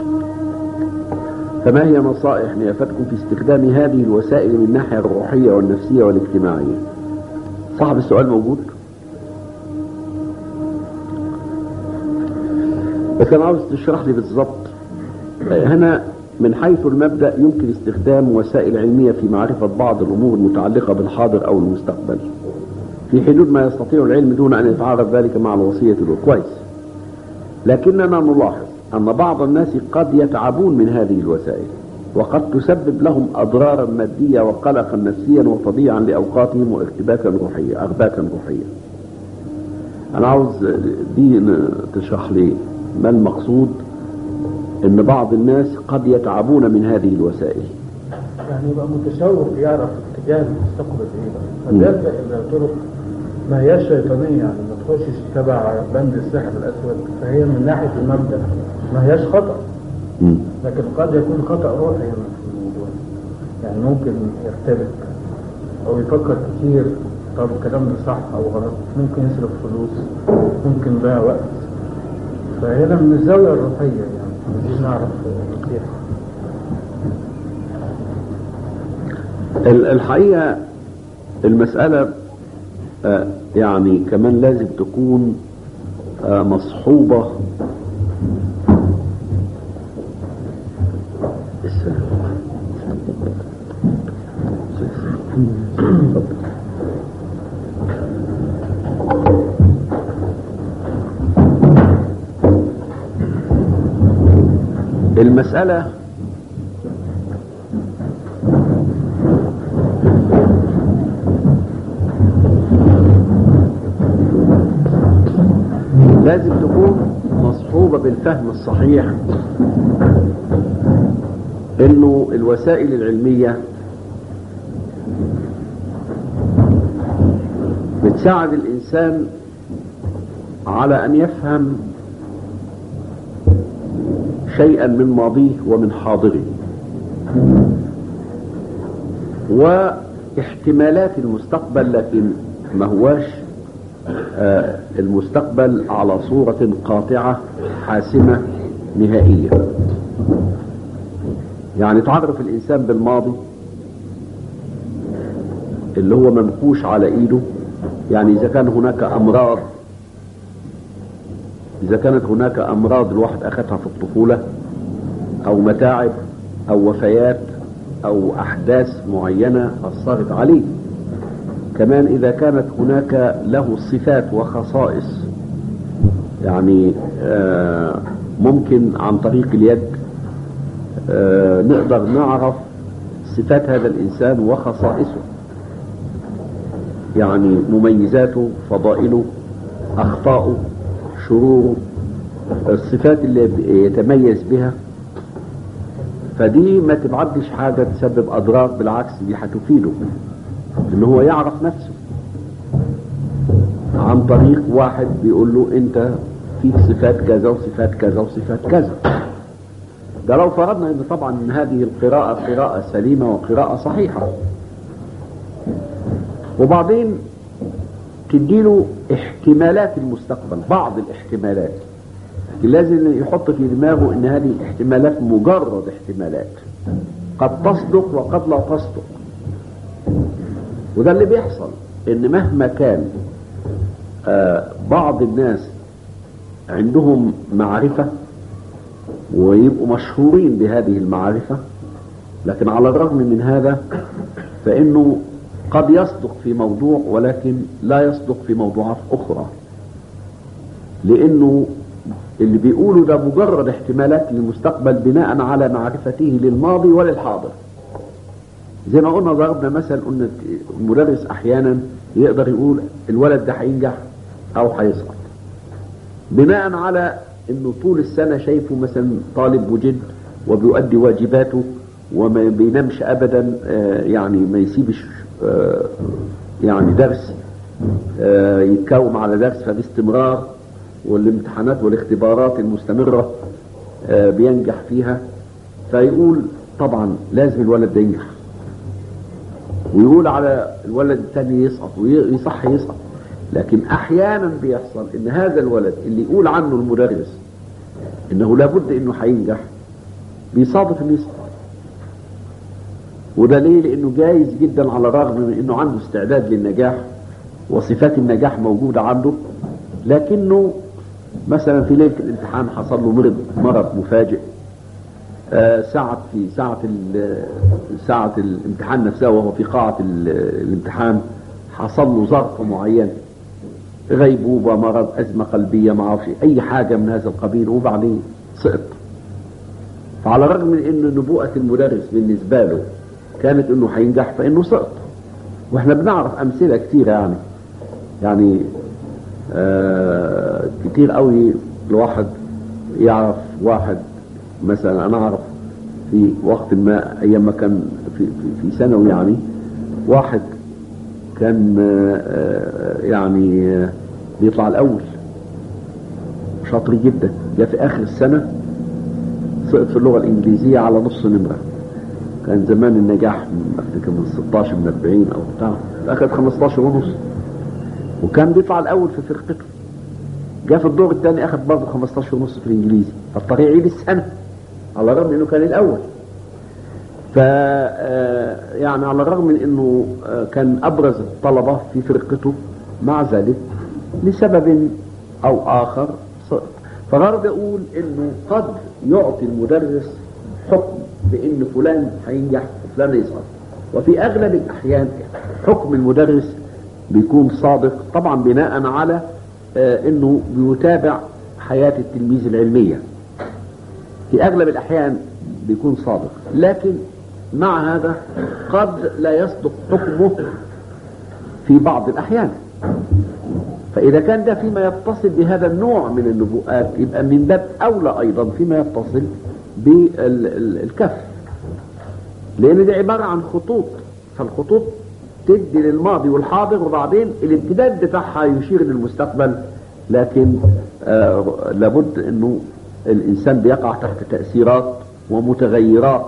فما هي نصائح نيافتكم في استخدام هذه الوسائل من الناحيه الروحيه والنفسيه والاجتماعيه صاحب السؤال موجود بس انا عاوز تشرح لي بالظبط هنا من حيث المبدا يمكن استخدام وسائل علميه في معرفه بعض الامور المتعلقه بالحاضر او المستقبل في حدود ما يستطيع العلم دون ان يتعارض ذلك مع الوصيه الأولى. كويس لكننا نلاحظ أن بعض الناس قد يتعبون من هذه الوسائل وقد تسبب لهم أضرارا مادية وقلقا نفسيا وتضييعا لأوقاتهم وارتباكا روحية أغباكا روحية أنا عاوز دي تشرح لي ما المقصود أن بعض الناس قد يتعبون من هذه الوسائل يعني يبقى متشوق يعرف اتجاه المستقبل ايه بقى فبيلجا الى طرق ما هياش شيطانيه يعني ما تخشش تبع بند السحر الاسود فهي من ناحيه المبدا ما هياش خطا مم. لكن قد يكون خطا روحي يعني في الموضوع يعني ممكن يرتبك او يفكر كتير طب الكلام ده صح او غلط ممكن يصرف فلوس ممكن يضيع وقت فهنا من الزاويه الروحيه يعني عايزين نعرف كيف ال- الحقيقة المسألة آه، يعني كمان لازم تكون آه، مصحوبة المسألة لازم تكون مصحوبة بالفهم الصحيح انه الوسائل العلمية بتساعد الانسان على ان يفهم شيئا من ماضيه ومن حاضره واحتمالات المستقبل لكن ما هواش آه، المستقبل على صورة قاطعة حاسمة نهائية يعني تعرف الإنسان بالماضي اللي هو منقوش على إيده يعني إذا كان هناك أمراض إذا كانت هناك أمراض الواحد أخذها في الطفولة أو متاعب أو وفيات أو أحداث معينة أثرت عليه كمان إذا كانت هناك له صفات وخصائص يعني آه، ممكن عن طريق اليد آه، نقدر نعرف صفات هذا الإنسان وخصائصه يعني مميزاته فضائله أخطاؤه شروره الصفات اللي يتميز بها فدي ما تبعدش حاجة تسبب أضرار بالعكس دي هتفيده ان هو يعرف نفسه عن طريق واحد بيقول له انت فيك صفات كذا وصفات كذا وصفات كذا ده لو فرضنا ان طبعا ان هذه القراءة قراءة سليمة وقراءة صحيحة وبعدين تديله احتمالات المستقبل بعض الاحتمالات لكن لازم يحط في دماغه ان هذه الاحتمالات مجرد احتمالات قد تصدق وقد لا تصدق وده اللي بيحصل ان مهما كان آه بعض الناس عندهم معرفة ويبقوا مشهورين بهذه المعرفة لكن على الرغم من هذا فإنه قد يصدق في موضوع ولكن لا يصدق في موضوعات أخرى لأنه اللي بيقوله ده مجرد احتمالات للمستقبل بناء على معرفته للماضي وللحاضر زي ما قلنا ضربنا مثل قلنا المدرس احيانا يقدر يقول الولد ده هينجح او هيسقط بناء على انه طول السنه شايفه مثلا طالب مجد وبيؤدي واجباته وما بينامش ابدا آه، يعني ما يسيبش آه، يعني درس آه، يتكوم على درس فباستمرار والامتحانات والاختبارات المستمره آه، بينجح فيها فيقول طبعا لازم الولد ده ينجح ويقول على الولد الثاني يسقط ويصح يسقط لكن احيانا بيحصل ان هذا الولد اللي يقول عنه المدرس انه لابد انه هينجح بيصادف انه يسقط وده ليه لانه جايز جدا على الرغم من انه عنده استعداد للنجاح وصفات النجاح موجودة عنده لكنه مثلا في ليلة الامتحان حصل له مرض مرض مفاجئ آه، ساعة في ساعة ال- ساعة الامتحان نفسها وهو في قاعة ال- الامتحان حصل له ظرف معين غيبوبة مرض أزمة قلبية ما اعرفش أي حاجة من هذا القبيل وبعدين سقط فعلى الرغم من أن نبوءة المدرس بالنسبة له كانت أنه هينجح فإنه سقط وإحنا بنعرف أمثلة كتيرة يعني يعني آه كتير قوي الواحد يعرف واحد مثلا انا اعرف في وقت ما ايام ما كان في في, في ثانوي يعني واحد كان آه، آه، يعني آه، بيطلع الاول شاطر جدا جاء في اخر السنه سقط في اللغه الانجليزيه على نص نمره كان زمان النجاح افتكر من 16 من 40 او بتاع اخذ 15 ونص وكان بيطلع الاول في فرقته جاء في الدور الثاني اخذ برضه 15 ونص في الانجليزي فاضطر يعيد السنه على الرغم انه كان الاول ف آه، يعني على الرغم من انه آه، كان ابرز الطلبه في فرقته مع ذلك لسبب او اخر ص- فغرض اقول انه قد يعطي المدرس حكم بان فلان هينجح وفلان يسقط وفي اغلب الاحيان حكم المدرس بيكون صادق طبعا بناء على آه، انه بيتابع حياه التلميذ العلميه في اغلب الاحيان بيكون صادق لكن مع هذا قد لا يصدق حكمه في بعض الاحيان فاذا كان ده فيما يتصل بهذا النوع من النبوءات يبقى من باب اولى ايضا فيما يتصل بالكف لان دي عباره عن خطوط فالخطوط تدي للماضي والحاضر وبعدين الامتداد بتاعها يشير للمستقبل لكن آه لابد انه الانسان بيقع تحت تاثيرات ومتغيرات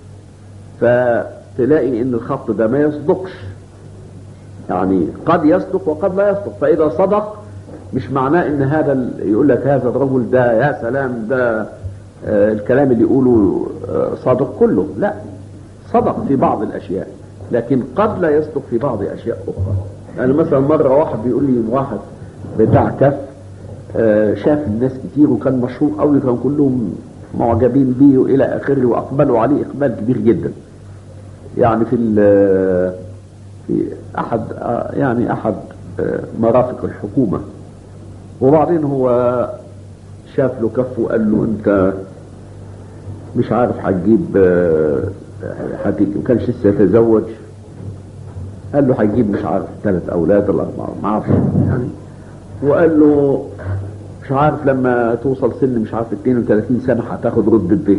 فتلاقي ان الخط ده ما يصدقش يعني قد يصدق وقد لا يصدق فاذا صدق مش معناه ان هذا ال- يقول لك هذا الرجل ده يا سلام ده آه، الكلام اللي يقوله آه، صادق كله لا صدق في بعض الاشياء لكن قد لا يصدق في بعض اشياء اخرى يعني مثلا مره واحد بيقول لي واحد بتاع كف آه، شاف الناس كتير وكان مشهور قوي كان كلهم معجبين بيه والى اخره واقبلوا عليه اقبال كبير جدا يعني في ال- في احد آه، يعني احد آه، مرافق الحكومه وبعدين هو شاف له كف وقال له انت مش عارف هتجيب آه، هتجيب ما كانش لسه يتزوج قال له هيجيب مش عارف ثلاث اولاد ولا اربعه ما اعرفش يعني وقال له مش عارف لما توصل سن مش عارف 32 سنه هتاخد رتبه بيه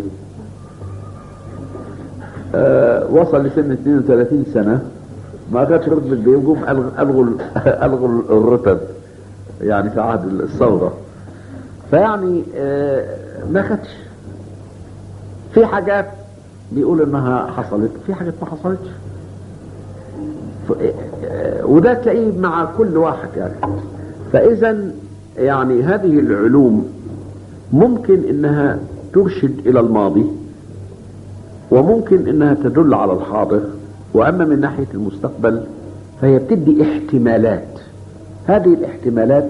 آه وصل لسن 32 سنه ما خدش رتبه بيه وجم ألغ- الغوا الغوا الرتب يعني في عهد الثوره فيعني آه ما خدش في حاجات بيقول انها حصلت في حاجات ما حصلتش ف- آه، وده تلاقيه مع كل واحد يعني فاذا يعني هذه العلوم ممكن انها ترشد الى الماضي وممكن انها تدل على الحاضر واما من ناحيه المستقبل فهي بتدي احتمالات هذه الاحتمالات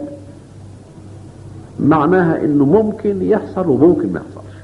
معناها انه ممكن يحصل وممكن ما يحصلش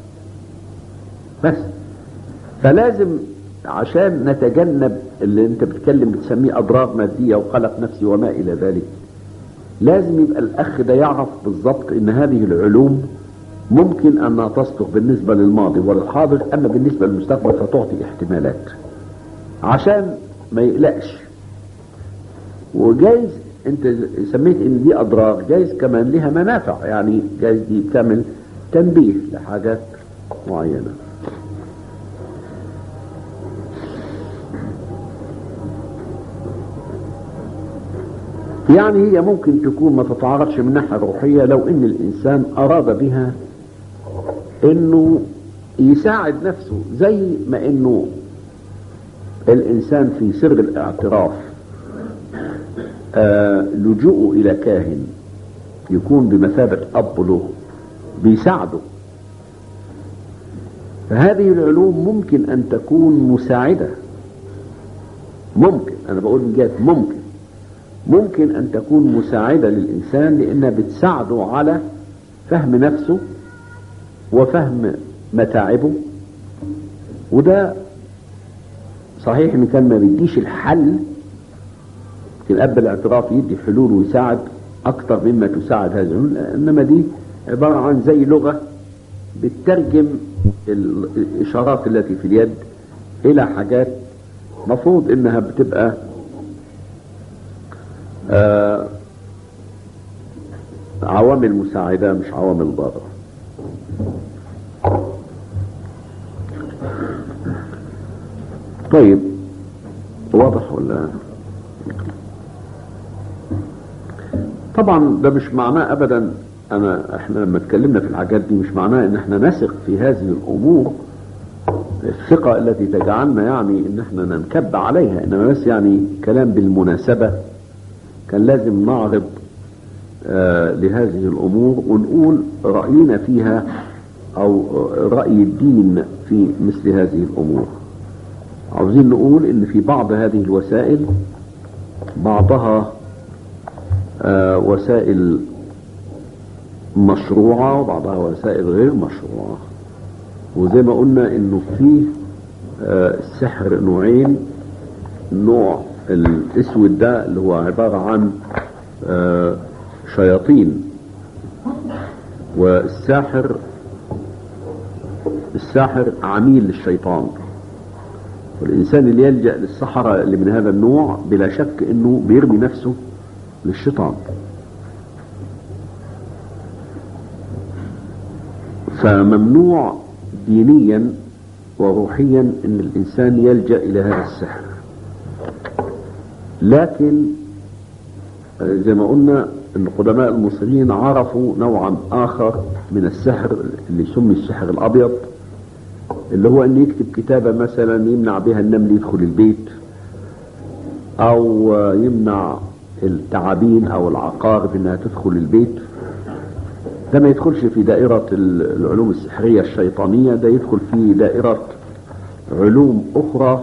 بس فلازم عشان نتجنب اللي انت بتتكلم بتسميه اضرار ماديه وقلق نفسي وما الى ذلك لازم يبقى الاخ ده يعرف بالضبط ان هذه العلوم ممكن انها تصدق بالنسبه للماضي والحاضر اما بالنسبه للمستقبل فتعطي احتمالات عشان ما يقلقش وجايز انت سميت ان دي اضرار جايز كمان لها منافع يعني جايز دي بتعمل تنبيه لحاجات معينه يعني هي ممكن تكون ما تتعارضش من الناحيه الروحيه لو ان الانسان اراد بها انه يساعد نفسه زي ما انه الانسان في سر الاعتراف آه لجوءه الى كاهن يكون بمثابه اب له بيساعده فهذه العلوم ممكن ان تكون مساعده ممكن انا بقول من جهه ممكن ممكن ان تكون مساعده للانسان لانها بتساعده على فهم نفسه وفهم متاعبه وده صحيح ان كان ما بيديش الحل يمكن اب الاعتراف يدي حلول ويساعد اكتر مما تساعد هذه الحلول انما دي عباره عن زي لغه بتترجم ال- الاشارات التي في اليد الى حاجات مفروض انها بتبقى آه عوامل مساعدة مش عوامل ضارة طيب واضح ولا طبعا ده مش معناه ابدا انا احنا لما اتكلمنا في الحاجات دي مش معناه ان احنا نثق في هذه الامور الثقة التي تجعلنا يعني ان احنا ننكب عليها انما بس يعني كلام بالمناسبة كان لازم نعرض آه لهذه الامور ونقول راينا فيها او رأي الدين في مثل هذه الامور عاوزين نقول ان في بعض هذه الوسائل بعضها آه وسائل مشروعة وبعضها وسائل غير مشروعة وزي ما قلنا انه في آه السحر نوعين النوع الاسود ده اللي هو عبارة عن آه شياطين والساحر الساحر عميل للشيطان والإنسان اللي يلجأ للسحرة اللي من هذا النوع بلا شك أنه بيرمي نفسه للشيطان فممنوع دينيا وروحيا أن الإنسان يلجأ إلى هذا السحر لكن زي ما قلنا أن قدماء المصريين عرفوا نوعا آخر من السحر اللي يسمي السحر الأبيض اللي هو أن يكتب كتابة مثلا يمنع بها النمل يدخل البيت أو يمنع التعابين أو العقارب أنها تدخل البيت ده ما يدخلش في دائرة العلوم السحرية الشيطانية ده يدخل في دائرة علوم أخرى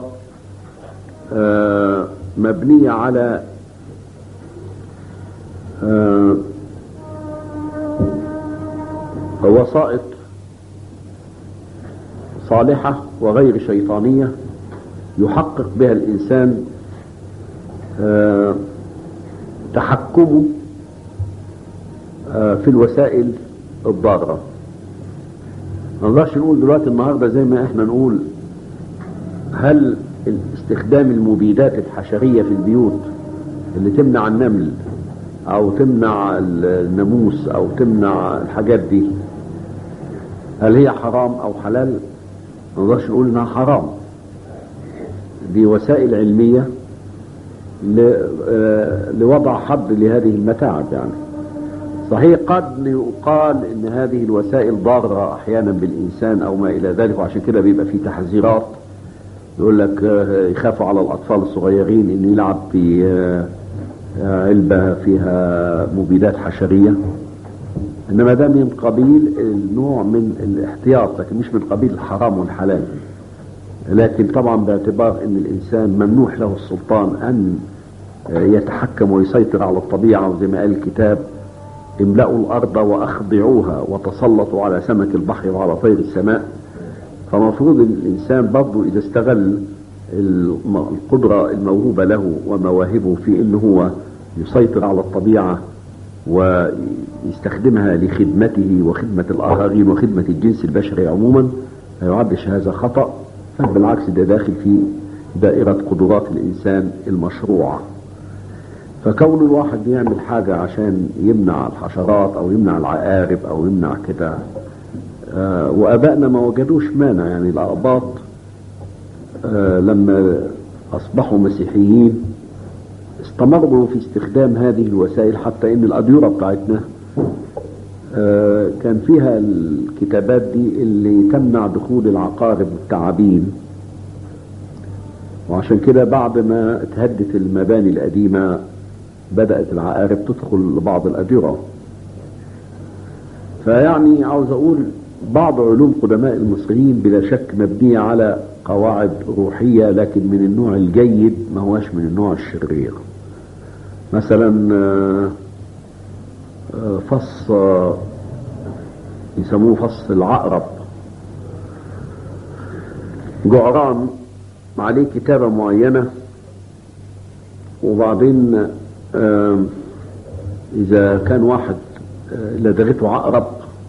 مبنية على وسائط صالحة وغير شيطانية يحقق بها الإنسان تحكمه في الوسائل الضارة ما نقدرش نقول دلوقتي النهارده زي ما احنا نقول هل استخدام المبيدات الحشرية في البيوت اللي تمنع النمل او تمنع الناموس او تمنع الحاجات دي هل هي حرام او حلال ما نقدرش نقول انها حرام دي وسائل علمية لوضع حد لهذه المتاعب يعني صحيح قد يقال ان هذه الوسائل ضارة احيانا بالانسان او ما الى ذلك وعشان كده بيبقى في تحذيرات يقول لك يخافوا على الاطفال الصغيرين ان يلعب في علبة فيها مبيدات حشرية انما ده من قبيل النوع من الاحتياط لكن مش من قبيل الحرام والحلال لكن طبعا باعتبار ان الانسان ممنوح له السلطان ان يتحكم ويسيطر على الطبيعة وزي ما قال الكتاب املأوا الارض واخضعوها وتسلطوا على سمك البحر وعلى طير السماء فمفروض الانسان برضه اذا استغل القدرة الموهوبة له ومواهبه في انه هو يسيطر على الطبيعة ويستخدمها لخدمته وخدمة الآخرين وخدمة الجنس البشري عموما ما يعدش هذا خطأ بل بالعكس ده داخل في دائرة قدرات الإنسان المشروعة فكون الواحد يعمل حاجة عشان يمنع الحشرات أو يمنع العقارب أو يمنع كده آه وآبائنا ما وجدوش مانع يعني الأقباط آه لما أصبحوا مسيحيين استمروا في استخدام هذه الوسائل حتى ان الاديره بتاعتنا آه كان فيها الكتابات دي اللي تمنع دخول العقارب والتعابين وعشان كده بعد ما اتهدت المباني القديمة بدأت العقارب تدخل لبعض الأديرة فيعني عاوز أقول بعض علوم قدماء المصريين بلا شك مبنية على قواعد روحية لكن من النوع الجيد ما هوش من النوع الشرير مثلا فص يسموه فص العقرب جعران عليه كتابة معينة وبعدين إذا كان واحد لدغته عقرب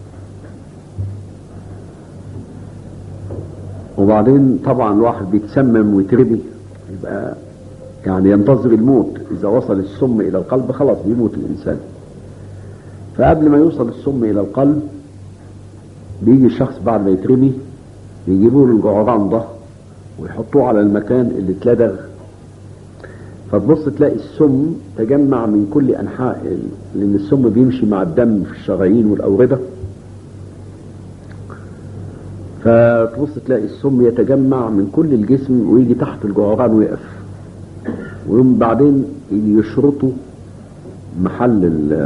وبعدين طبعا الواحد بيتسمم ويتربي يبقى يعني ينتظر الموت اذا وصل السم الى القلب خلاص بيموت الانسان فقبل ما يوصل السم الى القلب بيجي الشخص بعد ما يترمي بيجيبوا له الجعران ده ويحطوه على المكان اللي اتلدغ فتبص تلاقي السم تجمع من كل انحاء لان السم بيمشي مع الدم في الشرايين والاورده فتبص تلاقي السم يتجمع من كل الجسم ويجي تحت الجعران ويقف ويوم بعدين يشرطوا محل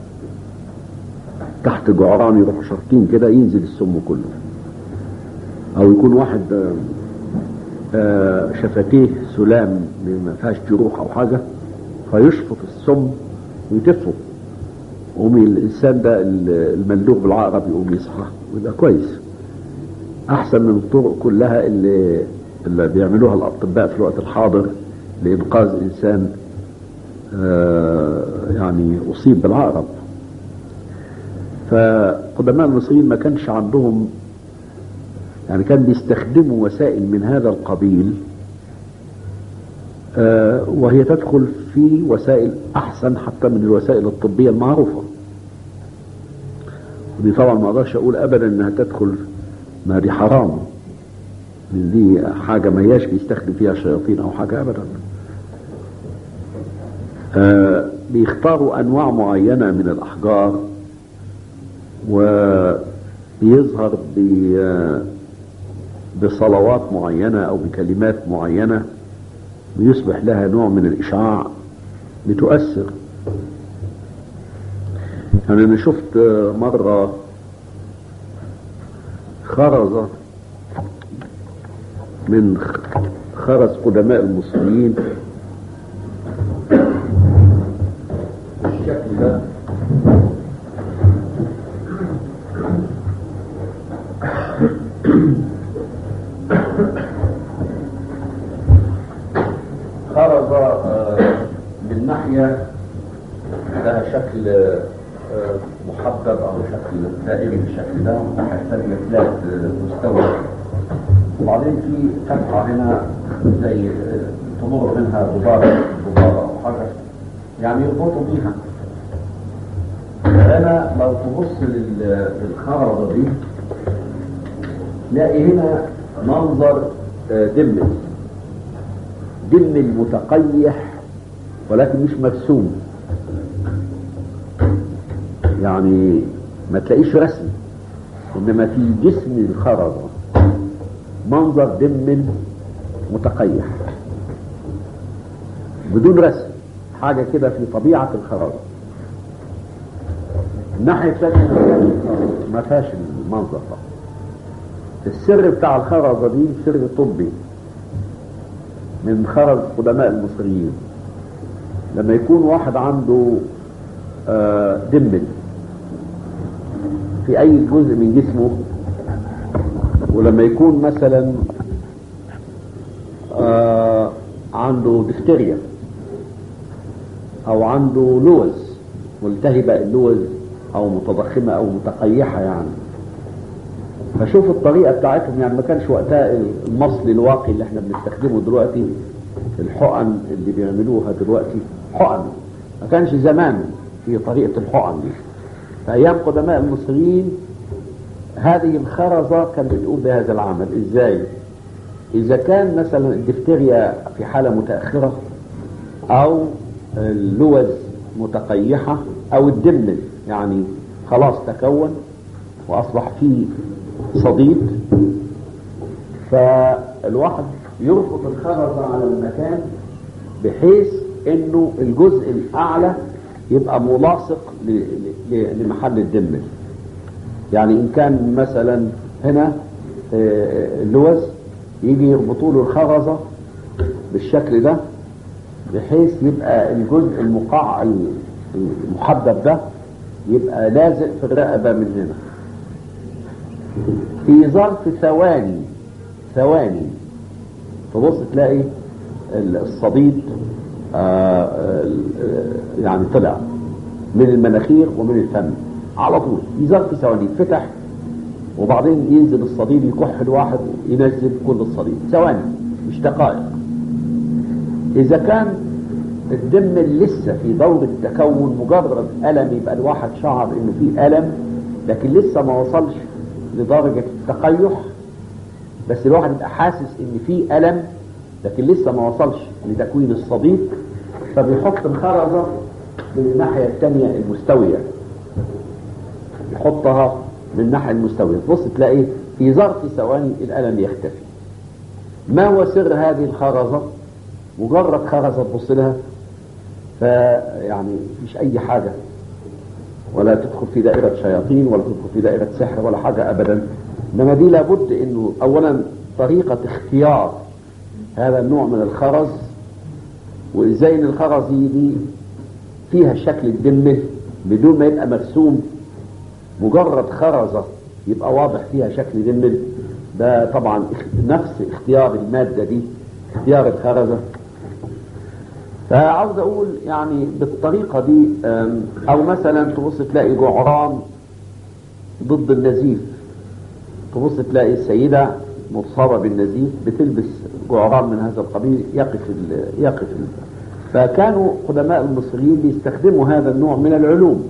تحت الجعران يروحوا شرطين كده ينزل السم كله او يكون واحد آه، شفتيه سلام ما فيهاش جروح او حاجه فيشفط السم ويتفه يقوم الانسان ده المندوب بالعقرب يقوم يصحى ويبقى كويس احسن من الطرق كلها اللي اللي بيعملوها الاطباء في الوقت الحاضر لانقاذ انسان آه، يعني اصيب بالعقرب فقدماء المصريين ما كانش عندهم يعني كان بيستخدموا وسائل من هذا القبيل آه، وهي تدخل في وسائل احسن حتى من الوسائل الطبيه المعروفه ودي طبعا ما اقدرش اقول ابدا انها تدخل ما دي حرام من دي حاجه ما هياش بيستخدم فيها الشياطين او حاجه ابدا آه، بيختاروا انواع معينه من الاحجار ويظهر ب- بصلوات معينه او بكلمات معينه بيصبح لها نوع من الاشعاع بتؤثر يعني انا شفت مره خرزه من خرز قدماء المصريين بالشكل ده خرز آه، من ناحية لها شكل آه، محدد أو شكل دائري بالشكل ده ومن ناحية ثانية فلات آه، مستوي وبعدين في فتحة هنا زي آه، تمر منها غبارة غبارة أو حاجة يعني يربطوا بيها هنا لو تبص لل- للخرزة دي تلاقي هنا منظر آه، دمل دمل متقيح ولكن مش مرسوم يعني ما تلاقيش رسم انما في جسم الخرزة منظر دمل متقيح بدون رسم حاجة كده في طبيعة الخرزة الناحية الثانية ما فيهاش المنظر ده السر بتاع الخرزة دي سر طبي من خرز قدماء المصريين لما يكون واحد عنده آه، دمل في اي جزء من جسمه ولما يكون مثلا آه، عنده دفتيريا او عنده لوز ملتهبة اللوز او متضخمة او متقيحة يعني فشوف الطريقة بتاعتهم يعني ما كانش وقتها المصل الواقي اللي احنا بنستخدمه دلوقتي الحقن اللي بيعملوها دلوقتي حقن ما كانش زمان في طريقة الحقن دي في ايام قدماء المصريين هذه الخرزة كانت بتقوم بهذا العمل ازاي اذا كان مثلا الدفتيريا في حالة متأخرة او اللوز متقيحة او الدمل يعني خلاص تكون واصبح فيه صديد فالواحد يربط الخرزة على المكان بحيث انه الجزء الاعلى يبقى ملاصق ل- ل- لمحل الدمل يعني ان كان مثلا هنا آه، اللوز يجي يربطوا له الخرزة بالشكل ده بحيث يبقى الجزء المقع المحدد ده يبقى لازق في الرقبة من هنا في ظرف ثواني ثواني تبص تلاقي الصديد آه، آه، يعني طلع من المناخير ومن الفم على طول في ظرف ثواني فتح وبعدين ينزل الصديد يكح الواحد ينزل كل الصديد ثواني مش دقائق اذا كان الدم لسه في دور التكون مجرد الم يبقى الواحد شعر انه في الم لكن لسه ما وصلش لدرجه التقيح بس الواحد يبقى حاسس ان في الم لكن لسه ما وصلش لتكوين الصديد فبيحط الخرزه من الناحيه الثانيه المستويه يحطها من الناحيه المستويه تبص تلاقي في ظرف ثواني الالم يختفي ما هو سر هذه الخرزه مجرد خرزه تبص لها فيعني مفيش اي حاجه ولا تدخل في دائرة شياطين ولا تدخل في دائرة سحر ولا حاجة أبدا إنما دي لابد إنه أولا طريقة اختيار هذا النوع من الخرز وازاي ان الخرز دي فيها شكل الدمه بدون ما يبقى مرسوم مجرد خرزه يبقى واضح فيها شكل دمه ده طبعا اخ- نفس اختيار الماده دي اختيار الخرزه فعاوز اقول يعني بالطريقه دي أم، او مثلا تبص تلاقي جعران ضد النزيف تبص تلاقي السيده مصابه بالنزيف بتلبس جعران من هذا القبيل يقف ال- يقف ال- فكانوا قدماء المصريين بيستخدموا هذا النوع من العلوم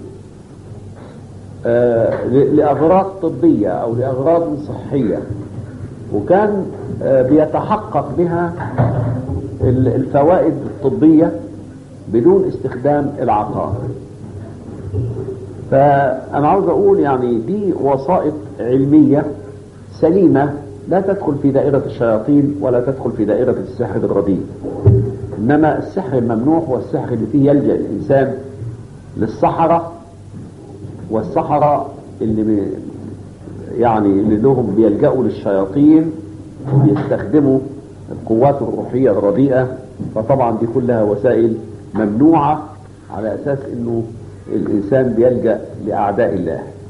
آه، ل- لاغراض طبيه او لاغراض صحيه وكان آه، بيتحقق بها ال- الفوائد الطبيه بدون استخدام العقار فأنا عاوز أقول يعني دي وسائط علمية سليمة لا تدخل في دائرة الشياطين ولا تدخل في دائرة السحر الرديء إنما السحر الممنوع هو السحر اللي فيه يلجأ الإنسان للسحرة والسحرة اللي بي يعني اللي لهم بيلجأوا للشياطين وبيستخدموا القوات الروحية الرديئة فطبعا دي كلها وسائل ممنوعة على أساس إنه الإنسان بيلجأ لأعداء الله